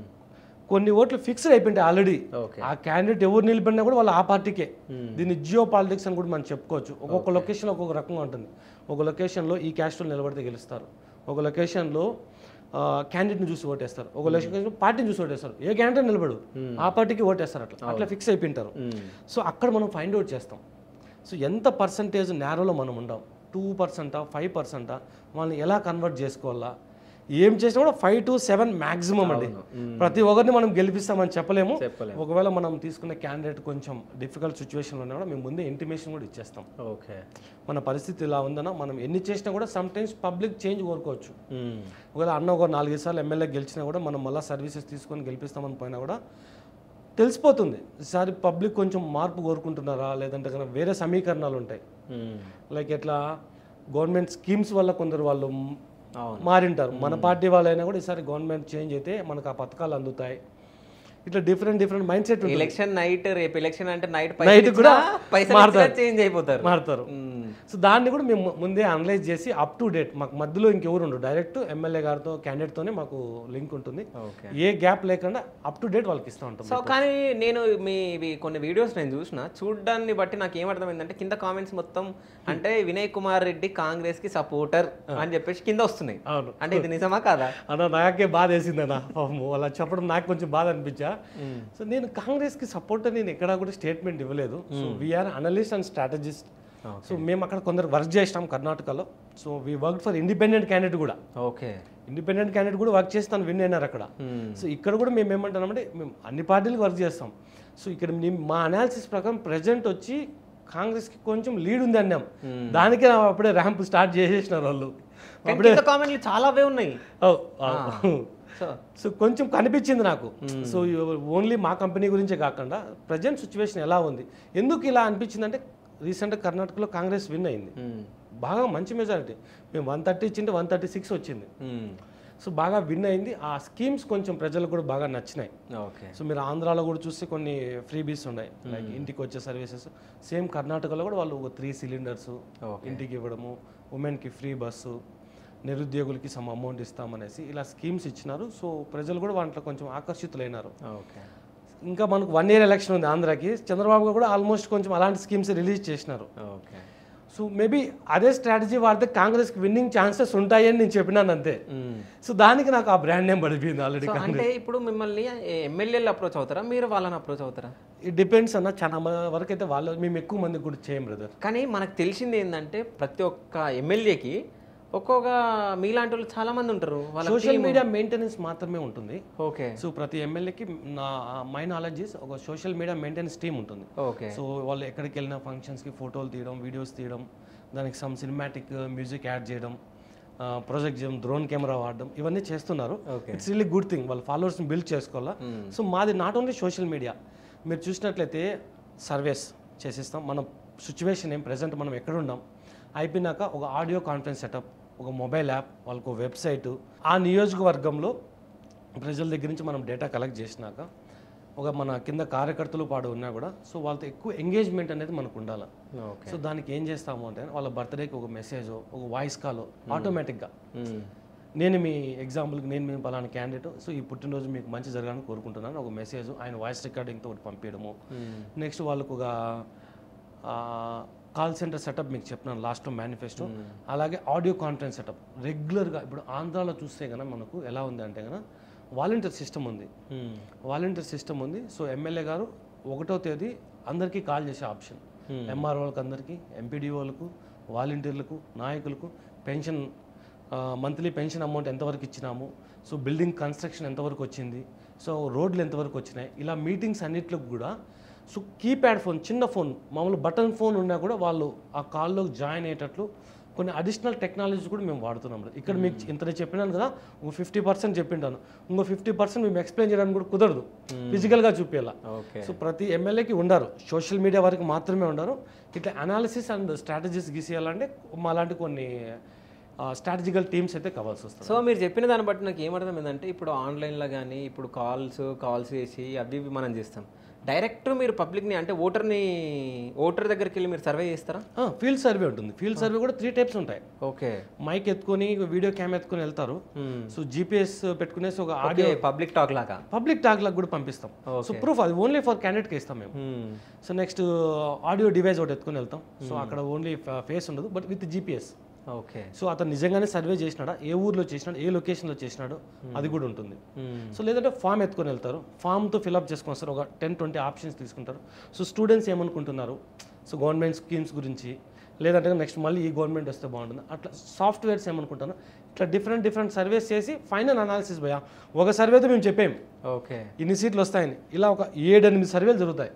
కొన్ని ఓట్లు ఫిక్స్డ్ అయిపోయింటాయి ఆల్రెడీ ఓకే ఆ క్యాండిడేట్ ఎవరు నిలబడినా కూడా వాళ్ళు ఆ పార్టీకే దీన్ని జియో పాలిటిక్స్ అని కూడా మనం చెప్పుకోవచ్చు ఒక్కొక్క లొకేషన్ ఒక్కొక్క రకంగా ఉంటుంది ఒక లొకేషన్లో ఈ క్యాస్ట్లో నిలబడితే గెలుస్తారు ఒక లొకేషన్లో క్యాండిడేట్ని చూసి ఓటేస్తారు ఒక లొకేషన్ పార్టీని చూసి ఓటేస్తారు ఏ క్యాండిడేట్ నిలబడు ఆ పార్టీకి ఓటేస్తారు అట్లా అట్లా ఫిక్స్ అయిపోయింటారు సో అక్కడ మనం ఫైండ్ అవుట్ చేస్తాం సో ఎంత పర్సంటేజ్ నేరోలో మనం ఉండాం టూ పర్సెంటా ఫైవ్ పర్సెంటా వాళ్ళని ఎలా కన్వర్ట్ చేసుకోవాలా ఏం చేసినా కూడా ఫైవ్ టు సెవెన్ మ్యాక్సిమం అండి ప్రతి ఒక్కరిని మనం గెలిపిస్తామని చెప్పలేము చెప్పలేము. ఒకవేళ మనం తీసుకునే క్యాండిడేట్ కొంచెం డిఫికల్ట్ సిచ్యువేషన్లో ఉన్నా కూడా మేము ముందే ఇంటిమేషన్ కూడా ఇచ్చేస్తాం ఓకే మన పరిస్థితి ఇలా ఉందన్నా మనం ఎన్ని చేసినా కూడా సమ్ టైమ్స్ పబ్లిక్ చేంజ్ కోరుకోవచ్చు ఒకవేళ అన్న ఒక నాలుగైదు సార్లు ఎమ్మెల్యే గెలిచినా కూడా మనం మళ్ళీ సర్వీసెస్ తీసుకొని గెలిపిస్తామని పోయినా కూడా తెలిసిపోతుంది ఈసారి పబ్లిక్ కొంచెం మార్పు కోరుకుంటున్నారా లేదంటే కనుక వేరే సమీకరణాలు ఉంటాయి లైక్ ఎట్లా గవర్నమెంట్ స్కీమ్స్ వల్ల కొందరు వాళ్ళు అవును మారింటారు మన పార్టీ వాళ్ళైనా కూడా ఈసారి గవర్నమెంట్ చేంజ్ అయితే మనకు ఆ పథకాలు అందుతాయి ఇట్లా different different mindset election night రేపు ఎలక్షన్ అంటే నైట్ Night కూడా పైసలు చేంజ్ అయిపోతారు మారుతారు మ్మ్. సో దాన్ని కూడా మేము ముందే అనలైజ్ చేసి అప్ టు డేట్ మాకు మధ్యలో ఇంకెవరు ఉండరు డైరెక్ట్ ఎమ్మెల్యే గారితో క్యాండిడేట్తోనే మాకు లింక్ ఉంటుంది ఓకే ఏ గ్యాప్ లేకుండా అప్ టు డేట్ వాళ్ళకి ఇస్తూ ఉంటాం సో కానీ నేను మీ ఇవి కొన్ని వీడియోస్ నేను చూసిన చూడ్డాన్ని బట్టి నాకు ఏమర్థమైందంటే కింద కామెంట్స్ మొత్తం అంటే వినయ్ కుమార్ రెడ్డి కాంగ్రెస్ కి సపోర్టర్ అని చెప్పేసి కింద వస్తున్నాయి అవును అంటే ఇది నిజమా కాదా అన్న నాకే బాధ వేసింది అన్న పాపం అలా చెప్పడం నాకు కొంచెం బాధ అనిపించా సో నేను కాంగ్రెస్కి సపోర్ట్ నేను ఎక్కడా కూడా స్టేట్మెంట్ ఇవ్వలేదు so we are analyst and strategist so మేము అక్కడ కొందరు వర్క్ చేసినాం కర్ణాటకలో so we work for independent candidate కూడా ఓకే ఇండిపెండెంట్ క్యాండిడేట్ కూడా వర్క్ చేస్తాను విన్ అయినారు అక్కడ సో ఇక్కడ కూడా మేము ఏమంటున్నామంటే మేము అన్ని పార్టీలకు వర్క్ చేస్తాం సో ఇక్కడ మేము మా అనాలిసిస్ ప్రకారం ప్రజెంట్ వచ్చి కాంగ్రెస్కి కొంచెం లీడ్ ఉంది అన్నాం దానికే నా అప్పుడే ర్యాంప్ స్టార్ట్ చేసేసినారు వాళ్ళు కానీ కింద కామెంట్లు చాలా అవే ఉన్నాయి ఓ, ఆ. సో సో కొంచెం కనిపించింది నాకు సో ఓన్లీ మా కంపెనీ గురించే కాకుండా ప్రజెంట్ సిచ్యువేషన్ ఎలా ఉంది ఎందుకు ఇలా అనిపించింది అంటే రీసెంట్గా కర్ణాటకలో కాంగ్రెస్ విన్ అయింది బాగా మంచి మెజారిటీ మేము వన్ థర్టీ ఇచ్చింటే వన్ థర్టీ సిక్స్ వచ్చింది సో బాగా విన్ అయింది ఆ స్కీమ్స్ కొంచెం ప్రజలకు కూడా బాగా నచ్చినాయి ఓకే సో మీరు ఆంధ్రాలో కూడా చూస్తే కొన్ని ఫ్రీ బీస్ ఉన్నాయి లైక్ ఇంటికి వచ్చే సర్వీసెస్ సేమ్ కర్ణాటకలో కూడా వాళ్ళు త్రీ సిలిండర్స్ ఇంటికి ఇవ్వడము ఉమెన్కి ఫ్రీ బస్సు నిరుద్యోగులకి సమ్ అమౌంట్ ఇస్తామనేసి ఇలా స్కీమ్స్ ఇచ్చినారు సో ప్రజలు కూడా వాటిలో కొంచెం ఆకర్షితులైనారు ఓకే ఇంకా మనకు వన్ ఇయర్ ఎలక్షన్ ఉంది ఆంధ్రాకి చంద్రబాబు గారు కూడా ఆల్మోస్ట్ కొంచెం అలాంటి స్కీమ్స్ రిలీజ్ చేసినారు ఓకే సో మేబీ అదే స్ట్రాటజీ వాడితే కాంగ్రెస్కి విన్నింగ్ ఛాన్సెస్ ఉంటాయని నేను చెప్పినాను అంతే సో దానికి నాకు ఆ బ్రాండ్ నేమ్ పడిపోయింది ఆల్రెడీ సో అంటే ఇప్పుడు మిమ్మల్ని ఎమ్మెల్యేలు అప్రోచ్ అవుతారా మీరు వాళ్ళని అప్రోచ్ అవుతారా ఇట్ డిపెండ్స్ అన్న చాలా మ- వరకు అయితే వాళ్ళు మేము ఎక్కువ మంది కూడా చేయం బ్రదర్ కానీ మనకు తెలిసింది ఏంటంటే ప్రతి ఒక్క ఎమ్మెల్యేకి ఒక్కొక్క మీలాంటి వాళ్ళు చాలా మంది ఉంటారు వాళ్ళ సోషల్ మీడియా మెయింటెనెన్స్ మాత్రమే ఉంటుంది ఓకే సో ప్రతి ఎమ్మెల్యేకి నా మై నాలెడ్జ్ ఒక సోషల్ మీడియా మెయింటెనెన్స్ టీమ్ ఉంటుంది ఓకే సో వాళ్ళు ఎక్కడికి వెళ్ళిన ఫంక్షన్స్కి ఫోటోలు తీయడం వీడియోస్ తీయడం దానికి సమ్ సినిమాటిక్ మ్యూజిక్ యాడ్ చేయడం ప్రాజెక్ట్ చేయడం డ్రోన్ కెమెరా వాడడం ఇవన్నీ చేస్తున్నారు Okay. It's really good thing వాళ్ళ ఫాలోవర్స్ని బిల్డ్ చేసుకోవాలా సో మాది నాట్ ఓన్లీ సోషల్ మీడియా మీరు చూసినట్లయితే సర్వేస్ చేసేస్తాం మన సిచ్యువేషన్ ఏం ప్రజెంట్ మనం ఎక్కడ ఉన్నాం అయిపోయినాక ఒక ఆడియో కాన్ఫరెన్స్ సెటప్ ఒక మొబైల్ యాప్ వాళ్ళకు వెబ్సైట్ ఆ నియోజకవర్గంలో ప్రజల దగ్గర నుంచి మనం డేటా కలెక్ట్ చేసినాక ఒక మన కింద కార్యకర్తలు పాడు ఉన్నా కూడా సో వాళ్ళతో ఎక్కువ ఎంగేజ్మెంట్ అనేది మనకు ఉండాలి ఓకే సో దానికి ఏం చేస్తాము అంటే వాళ్ళ బర్త్డేకి ఒక మెసేజ్ ఒక వాయిస్ కాల్ ఆటోమేటిక్గా నేను మీ ఎగ్జాంపుల్కి నేను మీ పలానా క్యాండిడేట్ సో ఈ పుట్టినరోజు మీకు మంచి జరగాలని కోరుకుంటున్నాను ఒక మెసేజ్ ఆయన వాయిస్ రికార్డింగ్తో ఒకటి పంపించడము నెక్స్ట్ వాళ్ళకు ఒక కాల్ సెంటర్ సెటప్ మీకు చెప్పినాను లాస్ట్ మేనిఫెస్టో అలాగే ఆడియో కాన్ఫరెన్స్ సెటప్ రెగ్యులర్గా ఇప్పుడు ఆంధ్రాలో చూస్తే కనుక మనకు ఎలా ఉంది అంటే కనుక వాలంటీర్ సిస్టమ్ ఉంది వాలంటీర్ సిస్టమ్ ఉంది సో ఎమ్మెల్యే గారు ఒకటో తేదీ అందరికీ కాల్ చేసే ఆప్షన్ ఎంఆర్ఓలకు అందరికీ ఎంపీడీఓలకు వాలంటీర్లకు నాయకులకు పెన్షన్ మంత్లీ పెన్షన్ అమౌంట్ ఎంతవరకు ఇచ్చినాము సో బిల్డింగ్ కన్స్ట్రక్షన్ ఎంతవరకు వచ్చింది సో రోడ్లు ఎంతవరకు వచ్చినాయి ఇలా మీటింగ్స్ అన్నిట్లకు కూడా సో కీప్యాడ్ ఫోన్ చిన్న ఫోన్ మామూలు బటన్ ఫోన్ ఉన్నా కూడా వాళ్ళు ఆ కాల్లోకి జాయిన్ అయ్యేటట్లు కొన్ని అడిషనల్ టెక్నాలజీస్ కూడా మేము వాడుతున్నాం ఇక్కడ మీకు ఇంత చెప్పినాను కదా ఒక ఫిఫ్టీ పర్సెంట్ చెప్పింటాను ఇంకో ఫిఫ్టీ పర్సెంట్ మేము ఎక్స్ప్లెయిన్ చేయడానికి కూడా కుదరదు ఫిజికల్గా చూపించాల ఓకే సో ప్రతి ఎమ్మెల్యేకి ఉండరు సోషల్ మీడియా వరకు మాత్రమే ఉండరు ఇట్లా అనాలిసిస్ అండ్ స్ట్రాటజీస్ గీసేయాలంటే మాలాంటి కొన్ని స్ట్రాటజికల్ టీమ్స్ అయితే కావాల్సి వస్తుంది సో మీరు చెప్పిన దాన్ని బట్టి నాకు ఏమర్థమైందంటే ఇప్పుడు ఆన్లైన్లో కానీ ఇప్పుడు కాల్స్ కాల్స్ చేసి అవి ఇవి మనం చేస్తాం డైరెక్ట్ మీరు పబ్లిక్ని అంటే ఓటర్ని ఓటర్ దగ్గరికి వెళ్ళి మీరు సర్వే చేస్తారా ఫీల్డ్ సర్వే ఉంటుంది ఫీల్డ్ సర్వే కూడా త్రీ టైప్స్ ఉంటాయి ఓకే మైక్ ఎత్తుకొని వీడియో క్యామ్ ఎత్తుకొని వెళ్తారు సో జీపీఎస్ పెట్టుకునేసి ఒక ఆడియో ఆడియో పబ్లిక్ టాక్ లాగా పబ్లిక్ టాక్ లకు కూడా పంపిస్తాం సో ప్రూఫ్ అది ఓన్లీ ఫర్ క్యాండిడేట్కి ఇస్తాం మేము సో నెక్స్ట్ ఆడియో డివైస్ ఒకటి ఎత్తుకొని వెళ్తాం సో అక్కడ ఓన్లీ ఫేస్ ఉండదు but with GPS okay so అతను నిజంగానే సర్వే చేసినాడా ఏ ఊర్లో చేసినాడు ఏ లొకేషన్లో చేసినాడు అది కూడా ఉంటుంది సో లేదంటే ఫామ్ ఎత్తుకొని వెళ్తారు ఫామ్తో ఫిల్అప్ చేసుకొని వస్తారు ఒక టెన్ ట్వంటీ ఆప్షన్స్ తీసుకుంటారు సో స్టూడెంట్స్ ఏమనుకుంటున్నారు సో గవర్నమెంట్ స్కీమ్స్ గురించి లేదంటే నెక్స్ట్ మళ్ళీ ఈ గవర్నమెంట్ వస్తే బాగుంటుంది అట్లా సాఫ్ట్వేర్స్ ఏమనుకుంటారు ఇట్లా డిఫరెంట్ డిఫరెంట్ సర్వేస్ చేసి ఫైనల్ అనాలిసిస్ భయ ఒక సర్వేతో మేము చెప్పాం ఓకే ఇన్ని సీట్లు వస్తాయని ఇలా ఒక ఏడెనిమిది సర్వేలు జరుగుతాయి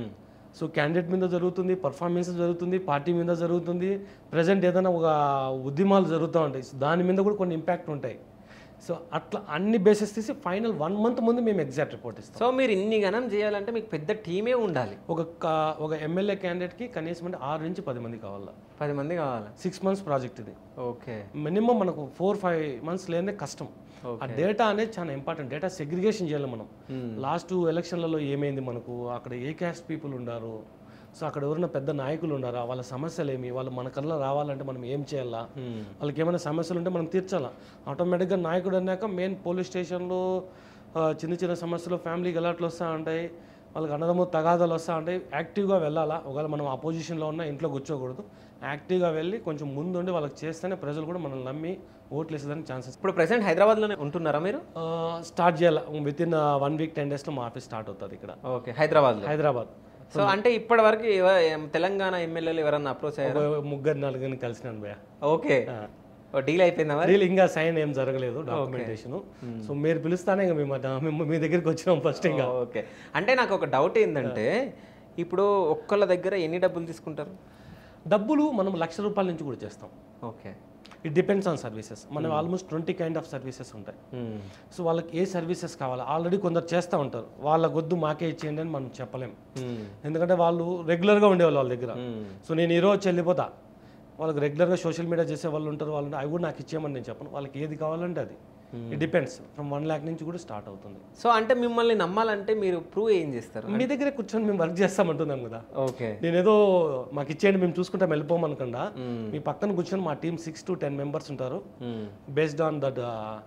సో క్యాండిడేట్ మీద జరుగుతుంది పర్ఫార్మెన్స్ జరుగుతుంది పార్టీ మీద జరుగుతుంది ప్రజెంట్ ఏదైనా ఒక ఉద్యమాలు జరుగుతూ ఉంటాయి సో దాని మీద కూడా కొన్ని ఇంపాక్ట్ ఉంటాయి సో అట్లా అన్ని బేసెస్ తీసి ఫైనల్ వన్ మంత్ ముందు మేము ఎగ్జాక్ట్ రిపోర్ట్ ఇస్తాం సో మీరు ఇన్ని గణం చేయాలంటే మీకు పెద్ద టీమే ఉండాలి ఒక కా- ఒక ఎమ్మెల్యే క్యాండిడేట్కి కనీసం అంటే ఆరు నుంచి పది మంది కావాలా పది మంది కావాలి సిక్స్ మంత్స్ ప్రాజెక్ట్ ఇది ఓకే మినిమం మనకు ఫోర్ ఫైవ్ మంత్స్ లేదే కష్టం ఆ డేటా అనేది చాలా ఇంపార్టెంట్ డేటా సెగ్రిగేషన్ చేయాలి మనం లాస్ట్ ఎలక్షన్లలో ఏమైంది మనకు అక్కడ ఏ క్యాస్ట్ పీపుల్ ఉండారు సో అక్కడ ఎవరైనా పెద్ద నాయకులు ఉన్నారా వాళ్ళ సమస్యలు ఏమి వాళ్ళు మన కల్లా రావాలంటే మనం ఏం చేయాలా వాళ్ళకి ఏమైనా సమస్యలు ఉంటే మనం తీర్చాలా ఆటోమేటిక్గా నాయకుడు అన్నాక మెయిన్ పోలీస్ స్టేషన్లో ఆ, చిన్న చిన్న సమస్యలు ఫ్యామిలీ గలాట్లు వస్తూ ఉంటాయి వాళ్ళకి అన్నదమ్ము తగాదాలు వస్తూ ఉంటాయి యాక్టివ్గా వెళ్ళాలా ఒకవేళ మనం అపోజిషన్లో ఉన్నా ఇంట్లో కూర్చోకూడదు యాక్టివ్గా వెళ్ళి కొంచెం ముందుండి వాళ్ళకి చేస్తేనే ప్రజలు కూడా మనల్ని నమ్మి ఓట్లు వేసేదానికి ఛాన్సెస్ ఇప్పుడు ప్రెసెంట్ హైదరాబాద్లోనే ఉంటున్నారా మీరు స్టార్ట్ చేయాలి with in one week ten డేస్లో మా ఆఫీస్ స్టార్ట్ అవుతుంది ఇక్కడ ఓకే హైదరాబాద్లో హైదరాబాద్ సో అంటే ఇప్పటి వరకు ఎవ- ఎం- తెలంగాణ ఎమ్మెల్యేలు ఎవరన్నా అప్రోచ్ అయ్యారు ఒక ముగ్గురు నలుగురిని కలిసినాను భయ ఓకే డీల్ అయిపోయిందా మరి డీల్ ఇంకా సైన్ ఏం జరగలేదు డాక్యుమెంటేషన్ సో మీరు పిలుస్తానే ఇంకా మేము మేము మీ దగ్గరికి వచ్చినాం ఫస్ట్ ఇంకా ఓకే అంటే నాకు ఒక డౌట్ ఏంటంటే ఇప్పుడు ఒక్కళ్ళ దగ్గర ఎన్ని డబ్బులు తీసుకుంటారు డబ్బులు మనం లక్ష రూపాయల నుంచి కూడా చేస్తాం okay it depends on services మనం almost twenty kind of services ఉంటాయి సో వాళ్ళకి ఏ సర్వీసెస్ కావాలి ఆల్రెడీ కొందరు చేస్తూ ఉంటారు వాళ్ళ గొద్దు మాకే ఇచ్చేయండి అని మనం చెప్పలేం ఎందుకంటే వాళ్ళు రెగ్యులర్గా ఉండేవాళ్ళు వాళ్ళ దగ్గర సో నేను ఈరోజు వచ్చి వెళ్ళిపోతా వాళ్ళకి రెగ్యులర్గా సోషల్ మీడియా చేసే వాళ్ళు ఉంటారు వాళ్ళు అవి కూడా నాకు ఇచ్చేయమని నేను చెప్పను వాళ్ళకి ఏది కావాలంటే అది it depends from one lakh నుంచి కూడా స్టార్ట్ అవుతుంది సో అంటే మిమ్మల్ని నమ్మాలంటే మీరు ప్రూవ్ ఏం చేస్తారు మీ దగ్గరే కూర్చొని మేము వర్క్ చేస్తామంటున్నాం కదా ఓకే నేనేదో మాకు ఇచ్చేయండి మేము చూసుకుంటాం వెళ్ళిపోమనకుండా మీ పక్కన కూర్చొని మా team six to ten members ఉంటారు బేస్డ్ ఆన్ దట్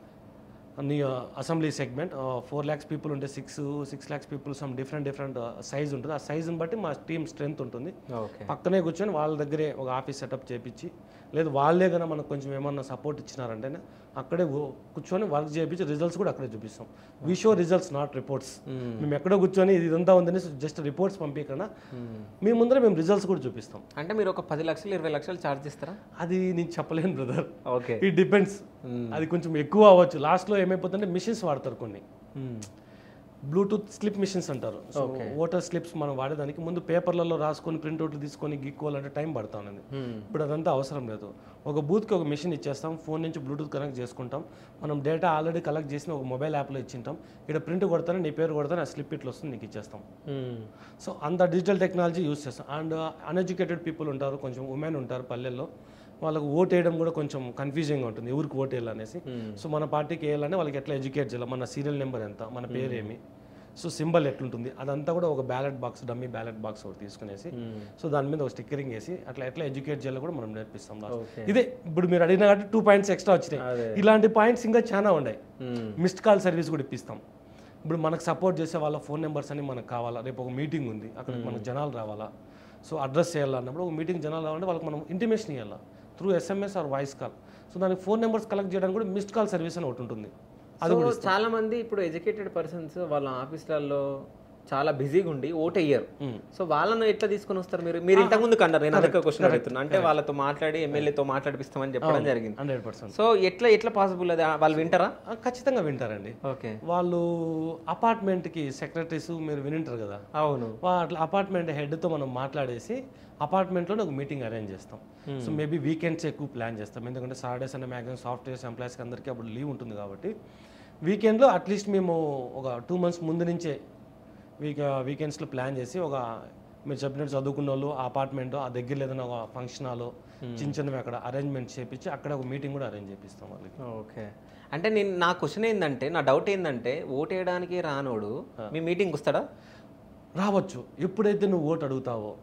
నీ assembly segment four lakhs people ఉంటే six six lakhs people some different different size ఉంటుంది ఆ సైజుని బట్టి మా టీం స్ట్రెంత్ ఉంటుంది ఓకే పక్కనే కూర్చొని వాళ్ళ దగ్గరే ఒక ఆఫీస్ సెటప్ చేపించి లేదు వాళ్ళే కన్నా మనకు కొంచెం ఏమన్నా సపోర్ట్ ఇచ్చినారంటేనే అక్కడే కూ- కూర్చొని వర్క్ చేయించి రిజల్ట్స్ కూడా అక్కడే చూపిస్తాం we show results not reports మేము ఎక్కడో కూర్చొని ఇది ఇదంతా ఉందని జస్ట్ రిపోర్ట్స్ పంపించకుండా మీ ముందర మేము రిజల్ట్స్ కూడా చూపిస్తాం అంటే మీరు ఒక పది లక్షలు ఇరవై లక్షలు ఛార్జ్ చేస్తారా అది నేను చెప్పలేను బ్రదర్ ఓకే ఇట్ డిపెండ్స్ అది కొంచెం ఎక్కువ అవ్వచ్చు లాస్ట్లో ఏమైపోతుందంటే మిషన్స్ వాడతారు కొన్ని బ్లూటూత్ స్లిప్ మిషన్స్ అంటారు సో ఓటర్ స్లిప్స్ మనం వాడేదానికి ముందు పేపర్లలో రాసుకొని ప్రింట్అవుట్లు తీసుకొని గీక్కోవాలంటే టైం పడతా ఉన్నది ఇప్పుడు అదంతా అవసరం లేదు ఒక బూత్కి ఒక మిషన్ ఇచ్చేస్తాం ఫోన్ నుంచి బ్లూటూత్ కనెక్ట్ చేసుకుంటాం మనం డేటా ఆల్రెడీ కలెక్ట్ చేసిన ఒక మొబైల్ యాప్లో ఇచ్చింటాం ఇక్కడ ప్రింట్ కొడతానే నీ పేరు కొడతానే ఆ స్లిప్ ఇట్లా వస్తుంది నీకు ఇచ్చేస్తాం సో అంత డిజిటల్ టెక్నాలజీ యూస్ చేస్తాం అండ్ అన్ఎడ్యుకేటెడ్ పీపుల్ ఉంటారు కొంచెం ఉమెన్ ఉంటారు పల్లెల్లో వాళ్ళకు ఓట్ వేయడం కూడా కొంచెం కన్ఫ్యూజింగ్గా ఉంటుంది ఎవరికి ఓట్ వేయాలనేసి సో మన పార్టీకి వేయాలని వాళ్ళకి ఎట్లా ఎడ్యుకేట్ చేయాలి మన సీరియల్ నెంబర్ ఎంత మన పేరు ఏమి సో సింబల్ ఎట్లుంటుంది అదంతా కూడా ఒక ballot box dummy ballot box ఒకటి తీసుకునేసి సో దాని మీద ఒక స్టిక్కరింగ్ వేసి అట్లా ఎట్లా ఎడ్యుకేట్ చేయాలో కూడా మనం నేర్పిస్తాం last. Okay. ఇదే ఇప్పుడు మీరు అడిగిన కాబట్టి టూ పాయింట్స్ ఎక్స్ట్రా వచ్చినాయి అదే. ఇలాంటి పాయింట్స్ ఇంకా చాలా ఉన్నాయి మిస్డ్ కాల్ సర్వీస్ కూడా ఇప్పిస్తాం ఇప్పుడు మనకు సపోర్ట్ చేసే వాళ్ళ ఫోన్ నెంబర్స్ అని మనకు కావాలా రేపు ఒక మీటింగ్ ఉంది అక్కడ మనకు జనాలు రావాలా సో అడ్రస్ చేయాలన్నప్పుడు ఒక మీటింగ్ జనాలు రావాలంటే వాళ్ళకి మనం ఇంటిమేషన్ ఇవ్వాలా through SMS or voice call so దానికి ఫోన్ నెంబర్స్ కలెక్ట్ చేయడానికి కూడా మిస్డ్ కాల్ సర్వీస్ అని ఒకటి ఉంటుంది సో చాలా మంది ఇప్పుడు ఎడ్యుకేటెడ్ పర్సన్స్ వాళ్ళ ఆఫీసులలో చాలా బిజీగా ఉండి ఓట్ అయ్యారు సో వాళ్ళను ఎట్లా తీసుకొని వస్తారు మీరు మీరు ఇంతకు ముందు కన్నారు నేను అదొక క్వశ్చన్ అడుగుతున్నా అంటే వాళ్ళతో మాట్లాడి ఎమ్మెల్యేతో మాట్లాడిపిస్తామని చెప్పడం జరిగింది హండ్రెడ్ పర్సెంట్ సో ఎట్లా ఎట్లా పాసిబుల్ అది వాళ్ళు వింటారా ఖచ్చితంగా వింటారండి ఓకే వాళ్ళు అపార్ట్మెంట్కి సెక్రటరీస్ మీరు వినింటారు కదా అవును అట్లా అపార్ట్మెంట్ హెడ్తో మనం మాట్లాడేసి అపార్ట్మెంట్లోనే ఒక మీటింగ్ అరేంజ్ చేస్తాం సో మేబీ వీకెండ్స్ ఎక్కువ ప్లాన్ చేస్తాం ఎందుకంటే సాటర్డేస్ అనే మ్యాక్సిమం సాఫ్ట్వేర్స్ ఎంప్లాయీస్కి అందరికీ అప్పుడు లీవ్ ఉంటుంది కాబట్టి వీకెండ్లో అట్లీస్ట్ మేము ఒక టూ మంత్స్ ముందు నుంచే వీక్ వీకెండ్స్లో ప్లాన్ చేసి ఒక మీరు చెప్పినట్టు చదువుకున్న వాళ్ళు ఆ అపార్ట్మెంట్ ఆ దగ్గర ఏదైనా ఒక ఫంక్షన్ హాల్ చిన్న చిన్నవి అక్కడ అరేంజ్మెంట్ చేపించి అక్కడ ఒక మీటింగ్ కూడా అరేంజ్ చేపిస్తాం వాళ్ళకి ఓకే అంటే నేను నా క్వశ్చన్ ఏంటంటే నా డౌట్ ఏంటంటే ఓట్ వేయడానికి రానోడు మీ మీటింగ్కి వస్తాడా రావచ్చు ఎప్పుడైతే నువ్వు ఓటు అడుగుతావో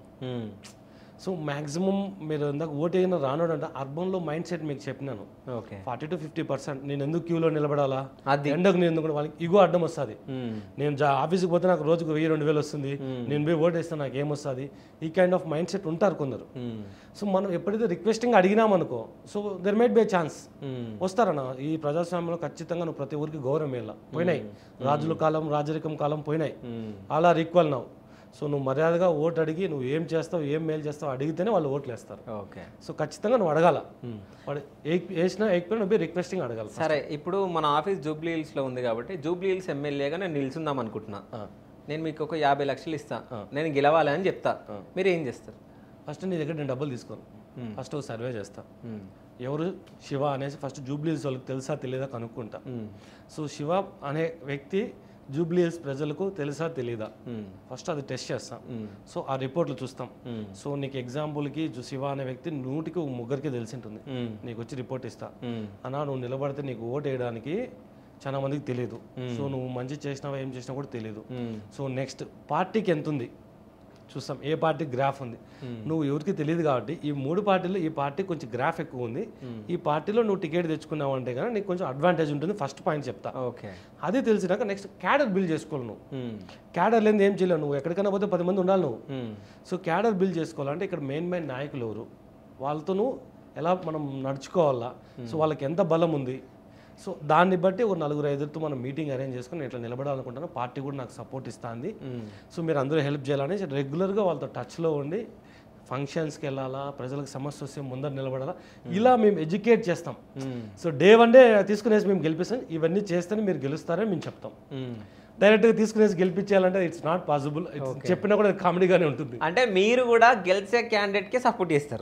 సో మ్యాక్సిమం మీరు ఇందాక ఓటు అయినా రానోడు అంటే అర్బన్లో మైండ్ సెట్ మీకు చెప్పినాను okay forty to fifty percent నేను ఎందుకు క్యూలో నిలబడాలా అది ఎండకు నేను ఎందుకు వాళ్ళకి ఇగో అడ్డం వస్తుంది నేను జా ఆఫీస్కి పోతే నాకు రోజుకు వెయ్యి రెండు వేలు వస్తుంది నేను పోయి ఓటు వేస్తే నాకు ఏమొస్తుంది ఈ కైండ్ ఆఫ్ మైండ్ సెట్ ఉంటారు కొందరు సో మనం ఎప్పుడైతే రిక్వెస్టింగ్ అడిగినామనుకో so there might be chance వస్తారన్న ఈ ప్రజాస్వామ్యంలో ఖచ్చితంగా నువ్వు ప్రతి ఊరికి గౌరవం వెళ్ళా పోయినాయి రాజుల కాలం రాజరికం కాలం పోయినాయి అలా ఈక్వల్ నవ్వు సో నువ్వు మర్యాదగా ఓటు అడిగి నువ్వు ఏం చేస్తావు ఏం మేలు చేస్తావు అడిగితేనే వాళ్ళు ఓట్లు వేస్తారు ఓకే సో ఖచ్చితంగా నువ్వు అడగాల వాడు ఏ- వేసినా వేయకపోయినా నువ్వు రిక్వెస్టింగ్ అడగాలి సరే ఇప్పుడు మన ఆఫీస్ జూబ్లీ హిల్స్లో ఉంది కాబట్టి జూబ్లీ హిల్స్ ఎమ్మెల్యేగా నేను నిల్చుందాం అనుకుంటున్నా నేను మీకు ఒక యాభై లక్షలు ఇస్తా నేను గెలవాలి అని చెప్తా మీరు ఏం చేస్తారు ఫస్ట్ నీ దగ్గర నేను డబ్బులు తీసుకోను ఫస్ట్ ఒక సర్వే చేస్తా ఎవరు శివ అనేసి ఫస్ట్ జూబ్లీహిల్స్ వాళ్ళకి తెలుసా తెలియదా కనుక్కుంటా సో శివ అనే వ్యక్తి జూబ్లీహిల్స్ ప్రజలకు తెలుసా తెలియదా ఫస్ట్ అది టెస్ట్ చేస్తాం సో ఆ రిపోర్ట్లు చూస్తాం సో నీకు ఎగ్జాంపుల్కి జు- శివ అనే వ్యక్తి నూటికి ఒక ముగ్గురికి తెలిసి ఉంటుంది నీకు వచ్చి రిపోర్ట్ ఇస్తా అన్నా నువ్వు నిలబడితే నీకు ఓటు వేయడానికి చాలా మందికి తెలియదు సో నువ్వు మంచి చేసినావా ఏం చేసినా కూడా తెలియదు సో నెక్స్ట్ పార్టీకి ఎంత ఉంది చూస్తాం ఏ పార్టీ గ్రాఫ్ ఉంది నువ్వు ఎవరికి తెలియదు కాబట్టి ఈ మూడు పార్టీలు ఈ పార్టీ కొంచెం గ్రాఫ్ ఎక్కువ ఉంది ఈ పార్టీలో నువ్వు టికెట్ తెచ్చుకున్నావు అంటే కానీ నీకు కొంచెం అడ్వాంటేజ్ ఉంటుంది ఫస్ట్ పాయింట్ చెప్తా ఓకే అది తెలిసినాక నెక్స్ట్ క్యాడర్ బిల్డ్ చేసుకోవాలి నువ్వు క్యాడర్ లేని ఏం చేయలేవు నువ్వు ఎక్కడికైనా పోతే పది మంది ఉండాలి నువ్వు సో క్యాడర్ బిల్డ్ చేసుకోవాలంటే ఇక్కడ మెయిన్ మెయిన్ నాయకులు ఎవరు వాళ్ళతో నువ్వు ఎలా మనం నడుచుకోవాలా సో వాళ్ళకి ఎంత బలం ఉంది సో దాన్ని బట్టి ఒక నలుగురు ఐదుగురితో మనం మీటింగ్ అరేంజ్ చేసుకుని నేను ఇట్లా నిలబడాలనుకుంటాను పార్టీ కూడా నాకు సపోర్ట్ ఇస్తుంది సో మీరు అందరూ హెల్ప్ చేయాలని రెగ్యులర్గా వాళ్ళతో టచ్లో ఉండి ఫంక్షన్స్కి వెళ్ళాలా ప్రజలకు సమస్య వస్తే ముందర నిలబడాలా ఇలా మేము ఎడ్యుకేట్ చేస్తాం సో డే వన్ డే తీసుకునేసి మేము గెలిపిస్తాం ఇవన్నీ చేస్తేనే మీరు గెలుస్తారని మేము చెప్తాం డైరెక్ట్గా తీసుకునేసి గెలిపించాలంటే ఇట్స్ నాట్ పాసిబుల్ చెప్పినా కూడా కామెడీగానే ఉంటుంది అంటే మీరు కూడా గెలిచే క్యాండిడేట్ కి సపోర్ట్ చేస్తారు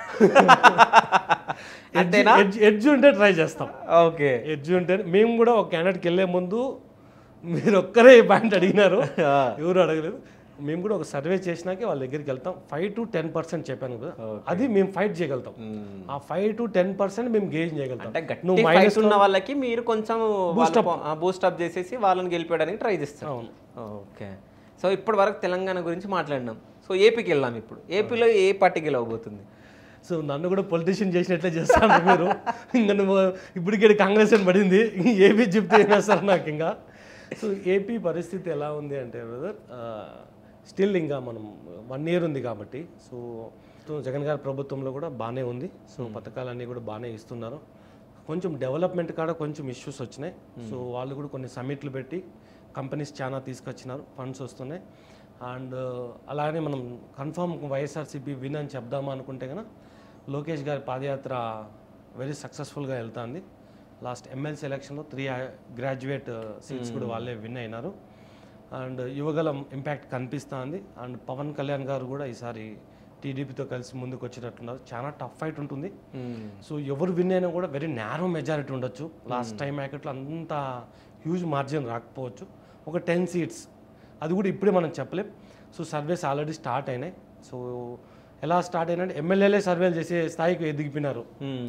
ఎడ్జ్ ఎడ్జ్ ఉంటే ట్రై చేస్తాం ఓకే ఎడ్జ్ ఉంటే మేము కూడా ఒక క్యాండిడేట్కి వెళ్ళే ముందు మీరు ఒక్కరే ఈ పాయింట్ అడిగినారు ఎవరు అడగలేదు మేము కూడా ఒక సర్వే చేసినాకే వాళ్ళ దగ్గరికి వెళ్తాం ఫైవ్ టు టెన్ పర్సెంట్ చెప్పాను కదా అది మేము ఫైట్ చేయగలుగుతాం ఆ ఫైవ్ టు టెన్ పర్సెంట్ మేము గేజ్ చేయగలుగుతాం అంటే గట్టి ఫైట్ ఉన్న వాళ్ళకి మీరు కొంచెం బూస్ట్ అప్ చేసేసి వాళ్ళని గెలిపేయడానికి ట్రై చేస్తారు అవును ఓకే సో ఇప్పటి వరకు తెలంగాణ గురించి మాట్లాడినాం సో ఏపీకి వెళ్దాం ఇప్పుడు ఏపీలో ఏ పార్టీ గెలవబోతుంది సో నన్ను కూడా పొలిటీషియన్ చేసినట్లే చేస్తాను మీరు ఇంకా నువ్వు ఇప్పటికే కాంగ్రెస్ అని పడింది ఏపీ చెప్తే ఏం వేస్తారు నాకు ఇంకా సో ఏపీ పరిస్థితి ఎలా ఉంది అంటే బ్రదర్ స్టిల్ ఇంకా మనం వన్ ఇయర్ ఉంది కాబట్టి సో సో జగన్ గారి ప్రభుత్వంలో కూడా బాగానే ఉంది సో పథకాలన్నీ కూడా బాగానే ఇస్తున్నారు కొంచెం డెవలప్మెంట్ కాడ కొంచెం ఇష్యూస్ వచ్చినాయి సో వాళ్ళు కూడా కొన్ని సమిట్లు పెట్టి కంపెనీస్ చాలా తీసుకొచ్చినారు ఫండ్స్ వస్తున్నాయి అండ్ అలానే మనం కన్ఫామ్ వైఎస్ఆర్సీపీ విన్ అని చెప్దామా అనుకుంటే కనుక లోకేష్ గారి పాదయాత్ర వెరీ సక్సెస్ఫుల్గా వెళ్తుంది లాస్ట్ ఎమ్మెల్సీ ఎలక్షన్లో త్రీ గ్రాడ్యుయేట్ సీట్స్ కూడా వాళ్ళే విన్ అయినారు అండ్ యువగలం ఇంపాక్ట్ కనిపిస్తుంది అండ్ పవన్ కళ్యాణ్ గారు కూడా ఈసారి టీడీపీతో కలిసి ముందుకు వచ్చినట్టున్నారు చాలా టఫ్ ఫైట్ ఉంటుంది సో ఎవరు విన్ అయినా కూడా వెరీ నేరో మెజారిటీ ఉండొచ్చు లాస్ట్ టైం మ్యాకెట్లో అంత హ్యూజ్ మార్జిన్ రాకపోవచ్చు ఒక టెన్ సీట్స్ అది కూడా ఇప్పుడే మనం చెప్పలేం సో సర్వేస్ ఆల్రెడీ స్టార్ట్ అయినాయి సో ఎలా స్టార్ట్ అయినంటే ఎమ్మెల్యేలే సర్వేలు చేసే స్థాయికి ఎదిగిపోయినారు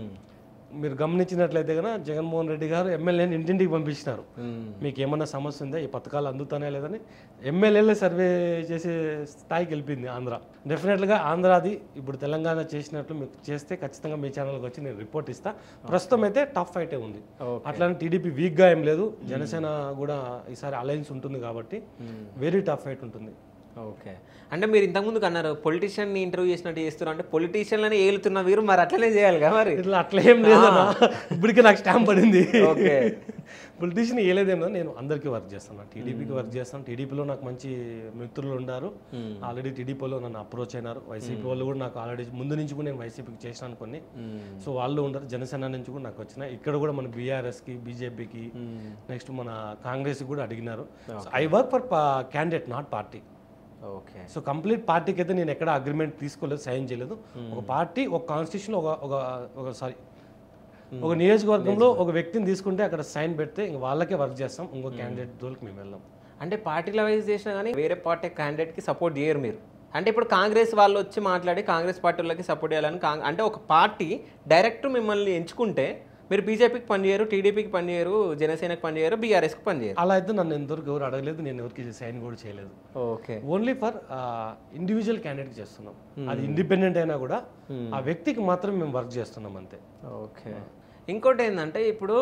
మీరు గమనించినట్లయితే కనుక జగన్మోహన్ రెడ్డి గారు ఎమ్మెల్యేని ఇంటింటికి పంపించినారు మీకు ఏమన్నా సమస్య ఉందా ఈ పథకాలు అందుతానే లేదని ఎమ్మెల్యేలే సర్వే చేసే స్థాయికి వెళ్ళిపోయింది ఆంధ్ర డెఫినెట్గా ఆంధ్రాది ఇప్పుడు తెలంగాణ చేసినట్లు మీకు చేస్తే ఖచ్చితంగా మీ ఛానల్కి వచ్చి నేను రిపోర్ట్ ఇస్తా ప్రస్తుతం అయితే టఫ్ ఫైటే ఉంది అట్లానే టీడీపీ వీక్గా ఏం లేదు జనసేన కూడా ఈసారి అలయన్స్ ఉంటుంది కాబట్టి వెరీ టఫ్ ఫైట్ ఉంటుంది ఓకే అంటే మీరు ఇంతకుముందు అన్నారు పొలిటీషియన్ ఇంటర్వ్యూ చేసినట్టు చేస్తున్నారు అంటే పొలిటీషియన్లని ఏలుతున్న మీరు మరి అట్లనే చేయాలి కదా మరి ఇట్లా అట్లా ఏం లేదన్నా ఇప్పటికే నాకు స్టాంప్ పడింది ఓకే. పొలిటీషియన్ ఏలేదేమో నేను అందరికీ వర్క్ చేస్తాను టీడీపీకి వర్క్ చేస్తాను టీడీపీలో నాకు మంచి మిత్రులు ఉన్నారు ఆల్రెడీ టీడీపీలో నన్ను అప్రోచ్ అయినారు వైసీపీ వాళ్ళు కూడా నాకు ఆల్రెడీ ముందు నుంచి కూడా నేను వైసీపీకి చేసినాను కొన్ని సో వాళ్ళు ఉండరు జనసేన నుంచి కూడా నాకు వచ్చిన ఇక్కడ కూడా మన బీఆర్ఎస్కి బీజేపీకి నెక్స్ట్ మన కాంగ్రెస్కి కూడా అడిగినారు I work for candidate not party okay so complete పార్టీకి అయితే నేను ఎక్కడ అగ్రిమెంట్ తీసుకోలేదు సైన్ చేయలేదు ఒక పార్టీ ఒక కాన్స్టిట్యూషన్ ఒక ఒక ఒక సారీ ఒక నియోజకవర్గంలో ఒక వ్యక్తిని తీసుకుంటే అక్కడ సైన్ పెడితే ఇంక వాళ్ళకే వర్క్ చేస్తాం ఇంకో క్యాండిడేట్ జోలికి మేము వెళ్ళాం అంటే పార్టీల వైజ్ చేసినా కానీ వేరే పార్టీ క్యాండిడేట్కి సపోర్ట్ చేయరు మీరు అంటే ఇప్పుడు కాంగ్రెస్ వాళ్ళు వచ్చి మాట్లాడి కాంగ్రెస్ పార్టీ వాళ్ళకి సపోర్ట్ చేయాలని కాంగ్ అంటే ఒక పార్టీ డైరెక్ట్ మిమ్మల్ని ఎంచుకుంటే మీరు బీజేపీకి పనిచేయరు టీడీపీకి పనిచేయరు జనసేనకి పనిచేయరు బీఆర్ఎస్కి పనిచేయరు అలా అయితే నన్ను ఎంతవరకు ఎవరు అడగలేదు నేను ఎవరికి సైన్ కూడా చేయలేదు okay only for individual candidate చేస్తున్నాం అది ఇండిపెండెంట్ అయినా కూడా ఆ వ్యక్తికి మాత్రం మేము వర్క్ చేస్తున్నాం అంతే ఓకే ఇంకోటి ఏంటంటే ఇప్పుడు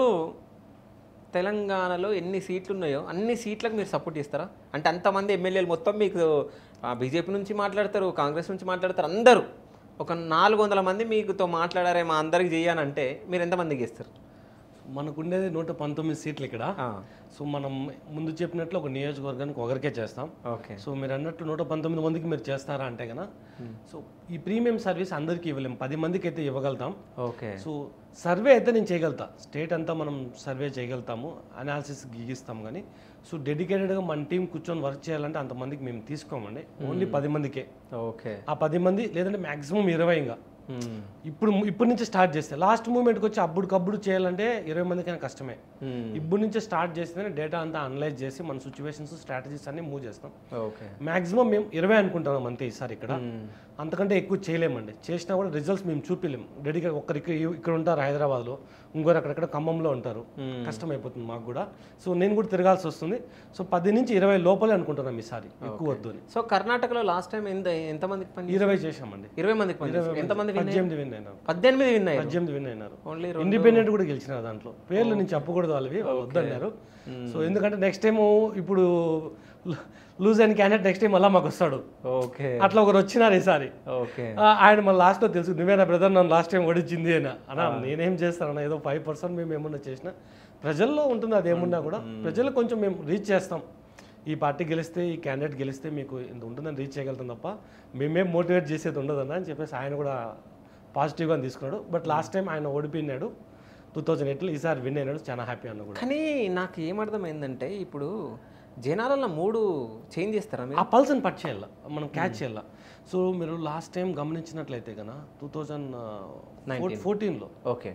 తెలంగాణలో ఎన్ని సీట్లు ఉన్నాయో అన్ని సీట్లకు మీరు సపోర్ట్ చేస్తారా అంటే అంతమంది ఎమ్మెల్యేలు మొత్తం మీకు బీజేపీ నుంచి మాట్లాడతారు కాంగ్రెస్ నుంచి మాట్లాడతారు అందరూ ఒక నాలుగు వందల మంది మీకుతో మాట్లాడారే మా అందరికి చేయాలంటే మీరు ఎంతమందికి ఇస్తారు మనకుండేది నూట పంతొమ్మిది సీట్లు ఇక్కడ ఆ, సో మనం ముందు చెప్పినట్లు ఒక నియోజకవర్గానికి ఒకరికే చేస్తాం ఓకే సో మీరు అన్నట్టు నూట పంతొమ్మిది మందికి మీరు చేస్తారా అంటే కనుక సో ఈ ప్రీమియం సర్వీస్ అందరికీ ఇవ్వలేం పది మందికి అయితే ఇవ్వగలుగుతాం ఓకే సో సర్వే అయితే నేను చేయగలుగుతా స్టేట్ అంతా మనం సర్వే చేయగలుగుతాము అనాలిసిస్ గీగిస్తాం కానీ సో డెడికేటెడ్గా మన టీం కూర్చొని వర్క్ చేయాలంటే అంతమందికి మేము తీసుకోమండి ఓన్లీ పది మందికే ఓకే ఆ పది మంది లేదంటే మ్యాక్సిమం ఇరవై ఇంకా మ్మ్. ఇప్పుడు ఇప్పటి నుంచి స్టార్ట్ చేస్తే లాస్ట్ మూమెంట్కి వచ్చి అప్పుడుకప్పుడు చేయాలంటే ఇరవై మందికైనా కష్టమే మ్మ్. ఇప్పుడు నుంచే స్టార్ట్ చేస్తేనే డేటా అంతా అనలైజ్ చేసి మన సిచ్యువేషన్స్ స్ట్రాటజీస్ అన్ని మూవ్ చేస్తాం ఓకే మాక్సిమం మేము ఇరవై అనుకుంటున్నాం అంతే ఈసారి ఇక్కడ మ్మ్. అంతకంటే ఎక్కువ చేయలేమండి చేసినా కూడా రిజల్ట్స్ మేము చూపిలేం డెడికేట్ ఒక్కరికి ఇక్కడ ఉంటారు హైదరాబాద్లో ఇంకొకరు అక్కడక్కడ ఖమ్మంలో ఉంటారు కష్టం అయిపోతుంది మాకు కూడా సో నేను కూడా తిరగాల్సి వస్తుంది సో పది నుంచి ఇరవై లోపలే అనుకుంటున్నాం ఈసారి ఎక్కువ వద్దు అని సో కర్ణాటకలో లాస్ట్ టైం ఎంత ఎంతమందికి పని ఇరవై చేసామండి ఇరవై మందికి పని ఎంతమంది win అయ్యారు? పద్దెనిమిది విన్ అయినారు పద్దెనిమిది విన్ అయ్యారు పద్దెనిమిది విన్ అయినారు ఓన్లీ ఇండిపెండెంట్ కూడా గెలిచినారు దాంట్లో పేర్లు నేను చెప్పకూడదు వాళ్ళవి వాళ్ళు వద్దన్నారు సో ఎందుకంటే నెక్స్ట్ టైం ఇప్పుడు లూజ్ అయిన క్యాండిడేట్ నెక్స్ట్ టైం మళ్ళీ మాకు వస్తాడు ఓకే అట్లా ఒకరు వచ్చినారు ఈసారి ఓకే ఆ, ఆయన మన లాస్ట్లో తెలుసు నువ్వేనా బ్రదర్ నన్ను లాస్ట్ టైం ఓడించింది అని అన్నా నేనేం చేస్తానన్నా ఏదో ఫైవ్ పర్సెంట్ మేము ఏమన్నా చేసినా ప్రజల్లో ఉంటుంది అది ఏమున్నా కూడా ప్రజలు కొంచెం మేము రీచ్ చేస్తాం ఈ పార్టీ గెలిస్తే ఈ క్యాండిడేట్ గెలిస్తే మీకు ఇంత ఉంటుందని రీచ్ చేయగలుగుతాం తప్ప మేమేం మోటివేట్ చేసేది ఉండదన్న అని చెప్పేసి ఆయన కూడా పాజిటివ్గా తీసుకున్నాడు బట్ లాస్ట్ టైం ఆయన ఓడిపోయినాడు టూ థౌజండ్ ఎయిట్లో ఈసారి విన్ అయినాడు చాలా హ్యాపీ అన్న కూడా కానీ నాకు ఏమర్థమైందంటే ఇప్పుడు జనాలలో మూడు చేంజ్ చేస్తారా మీరు ఆ పల్స్ని పట్ చేయాల మనం క్యాచ్ చేయాల సో మీరు లాస్ట్ టైం గమనించినట్లయితే కన్నా టూ థౌజండ్ ఫోర్టీన్లో ఓకే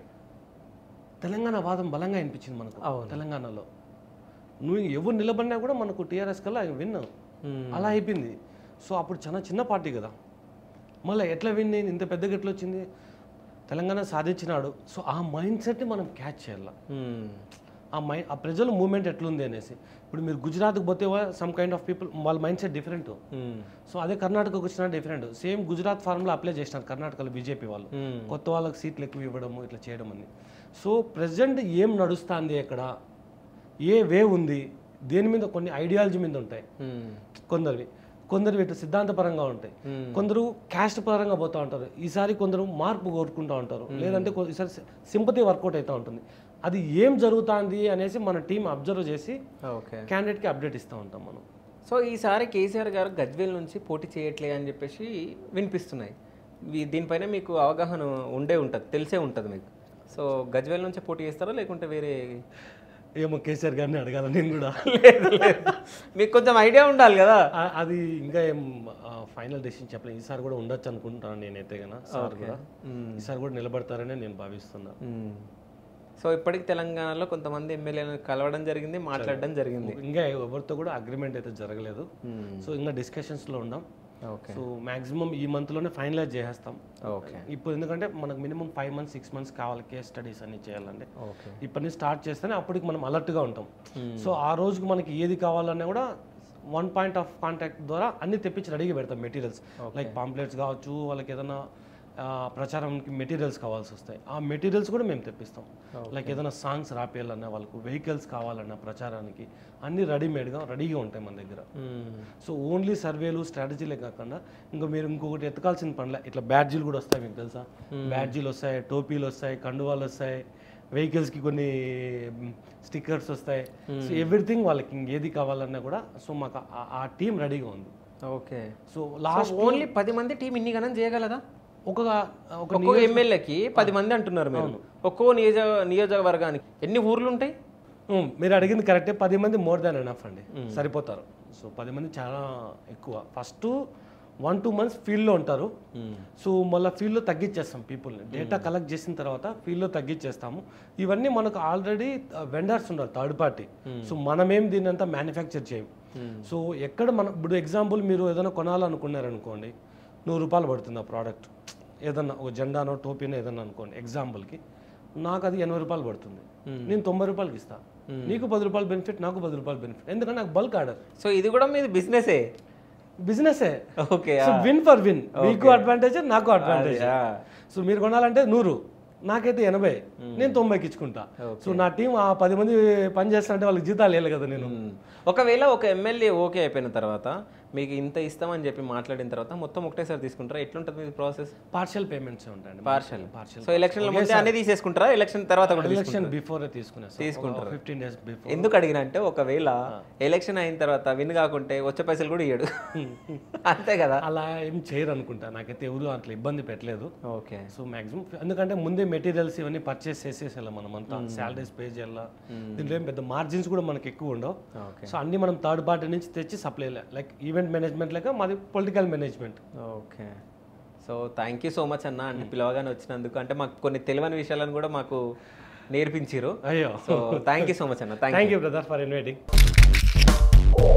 తెలంగాణ వాదం బలంగా అనిపించింది మనకు తెలంగాణలో నువ్వు ఎవరు నిలబడినా కూడా మనకు టీఆర్ఎస్ కల్లా విన్ అలా అయిపోయింది సో అప్పుడు చాలా చిన్న పార్టీ కదా మళ్ళీ ఎట్లా విన్ అయింది ఇంత పెద్దగా ఎట్లా వచ్చింది తెలంగాణ సాధించినాడు సో ఆ మైండ్ సెట్ని మనం క్యాచ్ చేయాలి ఆ మై ఆ ప్రజల మూమెంట్ ఎట్లుంది అనేసి ఇప్పుడు మీరు గుజరాత్కి పోతే సమ్ కైండ్ ఆఫ్ పీపుల్ వాళ్ళ మైండ్ సెట్ డిఫరెంట్ సో అదే కర్ణాటకకు వచ్చినా different same Gujarat formula apply చేసినారు కర్ణాటకలో బీజేపీ వాళ్ళు కొత్త వాళ్ళకి సీట్లు ఎక్కువ ఇవ్వడము ఇట్లా చేయడం అని సో ప్రజెంట్ ఏం నడుస్తుంది అక్కడ ఏ వే ఉంది దేని మీద కొన్ని ఐడియాలజీ మీద ఉంటాయి కొందరివి కొందరు ఇటు సిద్ధాంతపరంగా ఉంటాయి కొందరు క్యాస్ట్ పరంగా పోతూ ఉంటారు ఈసారి కొందరు మార్పు కోరుకుంటూ ఉంటారు లేదంటే కొ- ఈసారి సింపతి వర్కౌట్ అవుతూ ఉంటుంది అది ఏం జరుగుతుంది అనేసి మన టీం అబ్జర్వ్ చేసి ఓకే క్యాండిడేట్కి అప్డేట్ ఇస్తూ ఉంటాం మనం సో ఈసారి కేసీఆర్ గారు గజ్వేల్ నుంచి పోటీ చేయట్లే అని చెప్పేసి వినిపిస్తున్నాయి వీ- దీనిపైన మీకు అవగాహన ఉండే ఉంటుంది తెలిసే ఉంటుంది మీకు సో గజ్వేల్ నుంచి పోటీ చేస్తారా లేకుంటే వేరే ఏమో కేసీఆర్ గారిని అడగాల నేను కూడా లేదు లేదు మీకు కొంచెం ఐడియా ఉండాలి కదా ఆ- అది ఇంకా ఏం ఫైనల్ డెసిషన్ చెప్పలేదు ఈసారి కూడా ఉండొచ్చు అనుకుంటాను నేనైతే కన్నా సార్ కూడా ఈసారి కూడా నిలబడతారని నేను భావిస్తున్నా మ్మ్. సో ఇప్పటికి తెలంగాణలో కొంతమంది ఎమ్మెల్యేలను కలవడం జరిగింది మాట్లాడడం జరిగింది ఇంకా ఎవరితో కూడా అగ్రిమెంట్ అయితే జరగలేదు మ్మ్. సో ఇంకా డిస్కషన్స్లో ఉన్నాం ఓకే సో మాక్సిమం ఈ మంత్లోనే ఫైనలైజ్ చేసేస్తాం ఓకే ఇప్పుడు ఎందుకంటే మనకు minimum five months six months కావాలి కేస్ స్టడీస్ అన్ని చేయాలంటే ఓకే ఇప్పటి నుంచి స్టార్ట్ చేస్తేనే అప్పటికి మనం అలర్ట్గా ఉంటాం సో ఆ రోజుకి మనకి ఏది కావాలన్నా కూడా వన్ పాయింట్ ఆఫ్ కాంటాక్ట్ ద్వారా అన్ని తెప్పించి రెడీగా పెడతాం మెటీరియల్స్ లైక్ పాంప్లెట్స్ కావచ్చు వాళ్ళకి ఏదైనా ఆ, ప్రచారానికి మెటీరియల్స్ కావాల్సి వస్తాయి ఆ మెటీరియల్స్ కూడా మేము తెప్పిస్తాం లైక్ ఏదైనా సాంగ్స్ రాపేయాలన్నా వాళ్ళకు వెహికల్స్ కావాలన్నా ప్రచారానికి అన్ని రెడీమేడ్గా రెడీగా ఉంటాయి మన దగ్గర మ్మ్. సో ఓన్లీ సర్వేలు స్ట్రాటజీలే కాకుండా ఇంకా మీరు ఇంకొకటి ఎత్తకాల్సిన పనిలే ఇట్లా బ్యాడ్జీలు కూడా వస్తాయి మీకు తెలుసా బ్యాడ్జీలు వస్తాయి టోపీలు వస్తాయి కండువాలు వస్తాయి వెహికల్స్కి కొన్ని స్టిక్కర్స్ వస్తాయి సో ఎవ్రీథింంగ్ వాళ్ళకి ఇంకేది కావాలన్నా కూడా సో మాకు ఆ- ఆ టీం రెడీగా ఉంది okay so so last only పది మంది టీం ఇన్ని గణం చేయగలదా ఒక ఒక ఒక్కో ఎమ్మెల్యేకి పది మంది అంటున్నారు మీరు ఒక్కో నియోజక నియోజకవర్గానికి ఎన్ని ఊర్లు ఉంటాయి ఉమ్, మీరు అడిగింది కరెక్టే పది మంది మోర్ దాన్ ఎనఫ్ అండి సరిపోతారు సో పది మంది చాలా ఎక్కువ ఫస్ట్ వన్ టూ మంత్స్ ఫీల్డ్లో ఉంటారు సో మళ్ళీ ఫీల్డ్లో తగ్గించేస్తాం పీపుల్ని డేటా కలెక్ట్ చేసిన తర్వాత ఫీల్డ్లో తగ్గించేస్తాము ఇవన్నీ మనకు ఆల్రెడీ వెండర్స్ ఉన్నారు థర్డ్ పార్టీ సో మనమేం దీన్ని అంతా మ్యానుఫ్యాక్చర్ చేయం సో ఎక్కడ మన ఇప్పుడు ఎగ్జాంపుల్ మీరు ఏదైనా కొనాలనుకున్నారనుకోండి నూరు రూపాయలు పడుతుంది ఆ ప్రోడక్ట్ ఏదన్నా ఒక జెండానో టోపీనో ఏదన్నా అనుకోండి ఎగ్జాంపుల్కి నాకు అది ఎనభై రూపాయలు పడుతుంది నేను తొంభై రూపాయలకి ఇస్తా నీకు పది రూపాయలు బెనిఫిట్ నాకు పది రూపాయలు బెనిఫిట్ ఎందుకంటే నాకు బల్క్ ఆర్డర్ సో ఇది కూడా మీది బిజినెసే బిజినెసే okay so win for win మీకు అడ్వాంటేజ్ నాకు అడ్వాంటేజ్ సో మీరు కొనాలంటే నూరు నాకైతే ఎనభై నేను తొంభైకి ఇచ్చుకుంటా సో నా టీం ఆ పది మంది పని చేస్తానంటే వాళ్ళకి జీతాలు వేయాలి కదా నేను ఒకవేళ ఒక ఎమ్మెల్యే ఓకే అయిపోయిన తర్వాత మీకు ఇంత ఇస్తామని చెప్పి మాట్లాడిన తర్వాత మొత్తం ఒకటేసారి తీసుకుంటారా ఎట్లుంటుంది మీ ప్రాసెస్ పార్షియల్ పేమెంట్స్ ఉంటాయండి పార్షల్ పార్షియల్ సో ఎలక్షన్ల ముందే అన్ని తీసేసుకుంటారా ఎలక్షన్ తర్వాత కూడా ఎలక్షన్ బిఫోర్ తీసుకునేస్తాం తీసుకుంటారు. ఫిఫ్టీన్ డేస్ బిఫోర్ ఎందుకు అడిగిన అంటే ఒకవేళ ఎలక్షన్ అయిన తర్వాత విన్ కాకుంటే వచ్చే పైసలు కూడా ఇయ్యడు అంతే కదా అలా ఏం చేయరు అనుకుంటా నాకైతే ఎవరు అట్లా ఇబ్బంది పెట్టలేదు ఓకే సో మాక్సిమం ఎందుకంటే ముందే మెటీరియల్స్ ఇవన్నీ పర్చేస్ చేసేసేయాలి మనం అంతా శాలరీస్ పే చేయాలా దీంట్లో ఏం పెద్ద మార్జిన్స్ కూడా మనకి ఎక్కువ ఉండవు ఓకే సో అన్ని మనం థర్డ్ పార్టీ నుంచి తెచ్చి సప్లై లైక్ ఈవెంట్ మేనేజ్మెంట్ లేక మాది political management okay so thank you so much అన్న అంటే పిలవగానే వచ్చినందుకు అంటే మాకు కొన్ని తెలియని విషయాలను కూడా మాకు నేర్పించారు అయ్యో so thank you so much అన్న thank thank you brother for inviting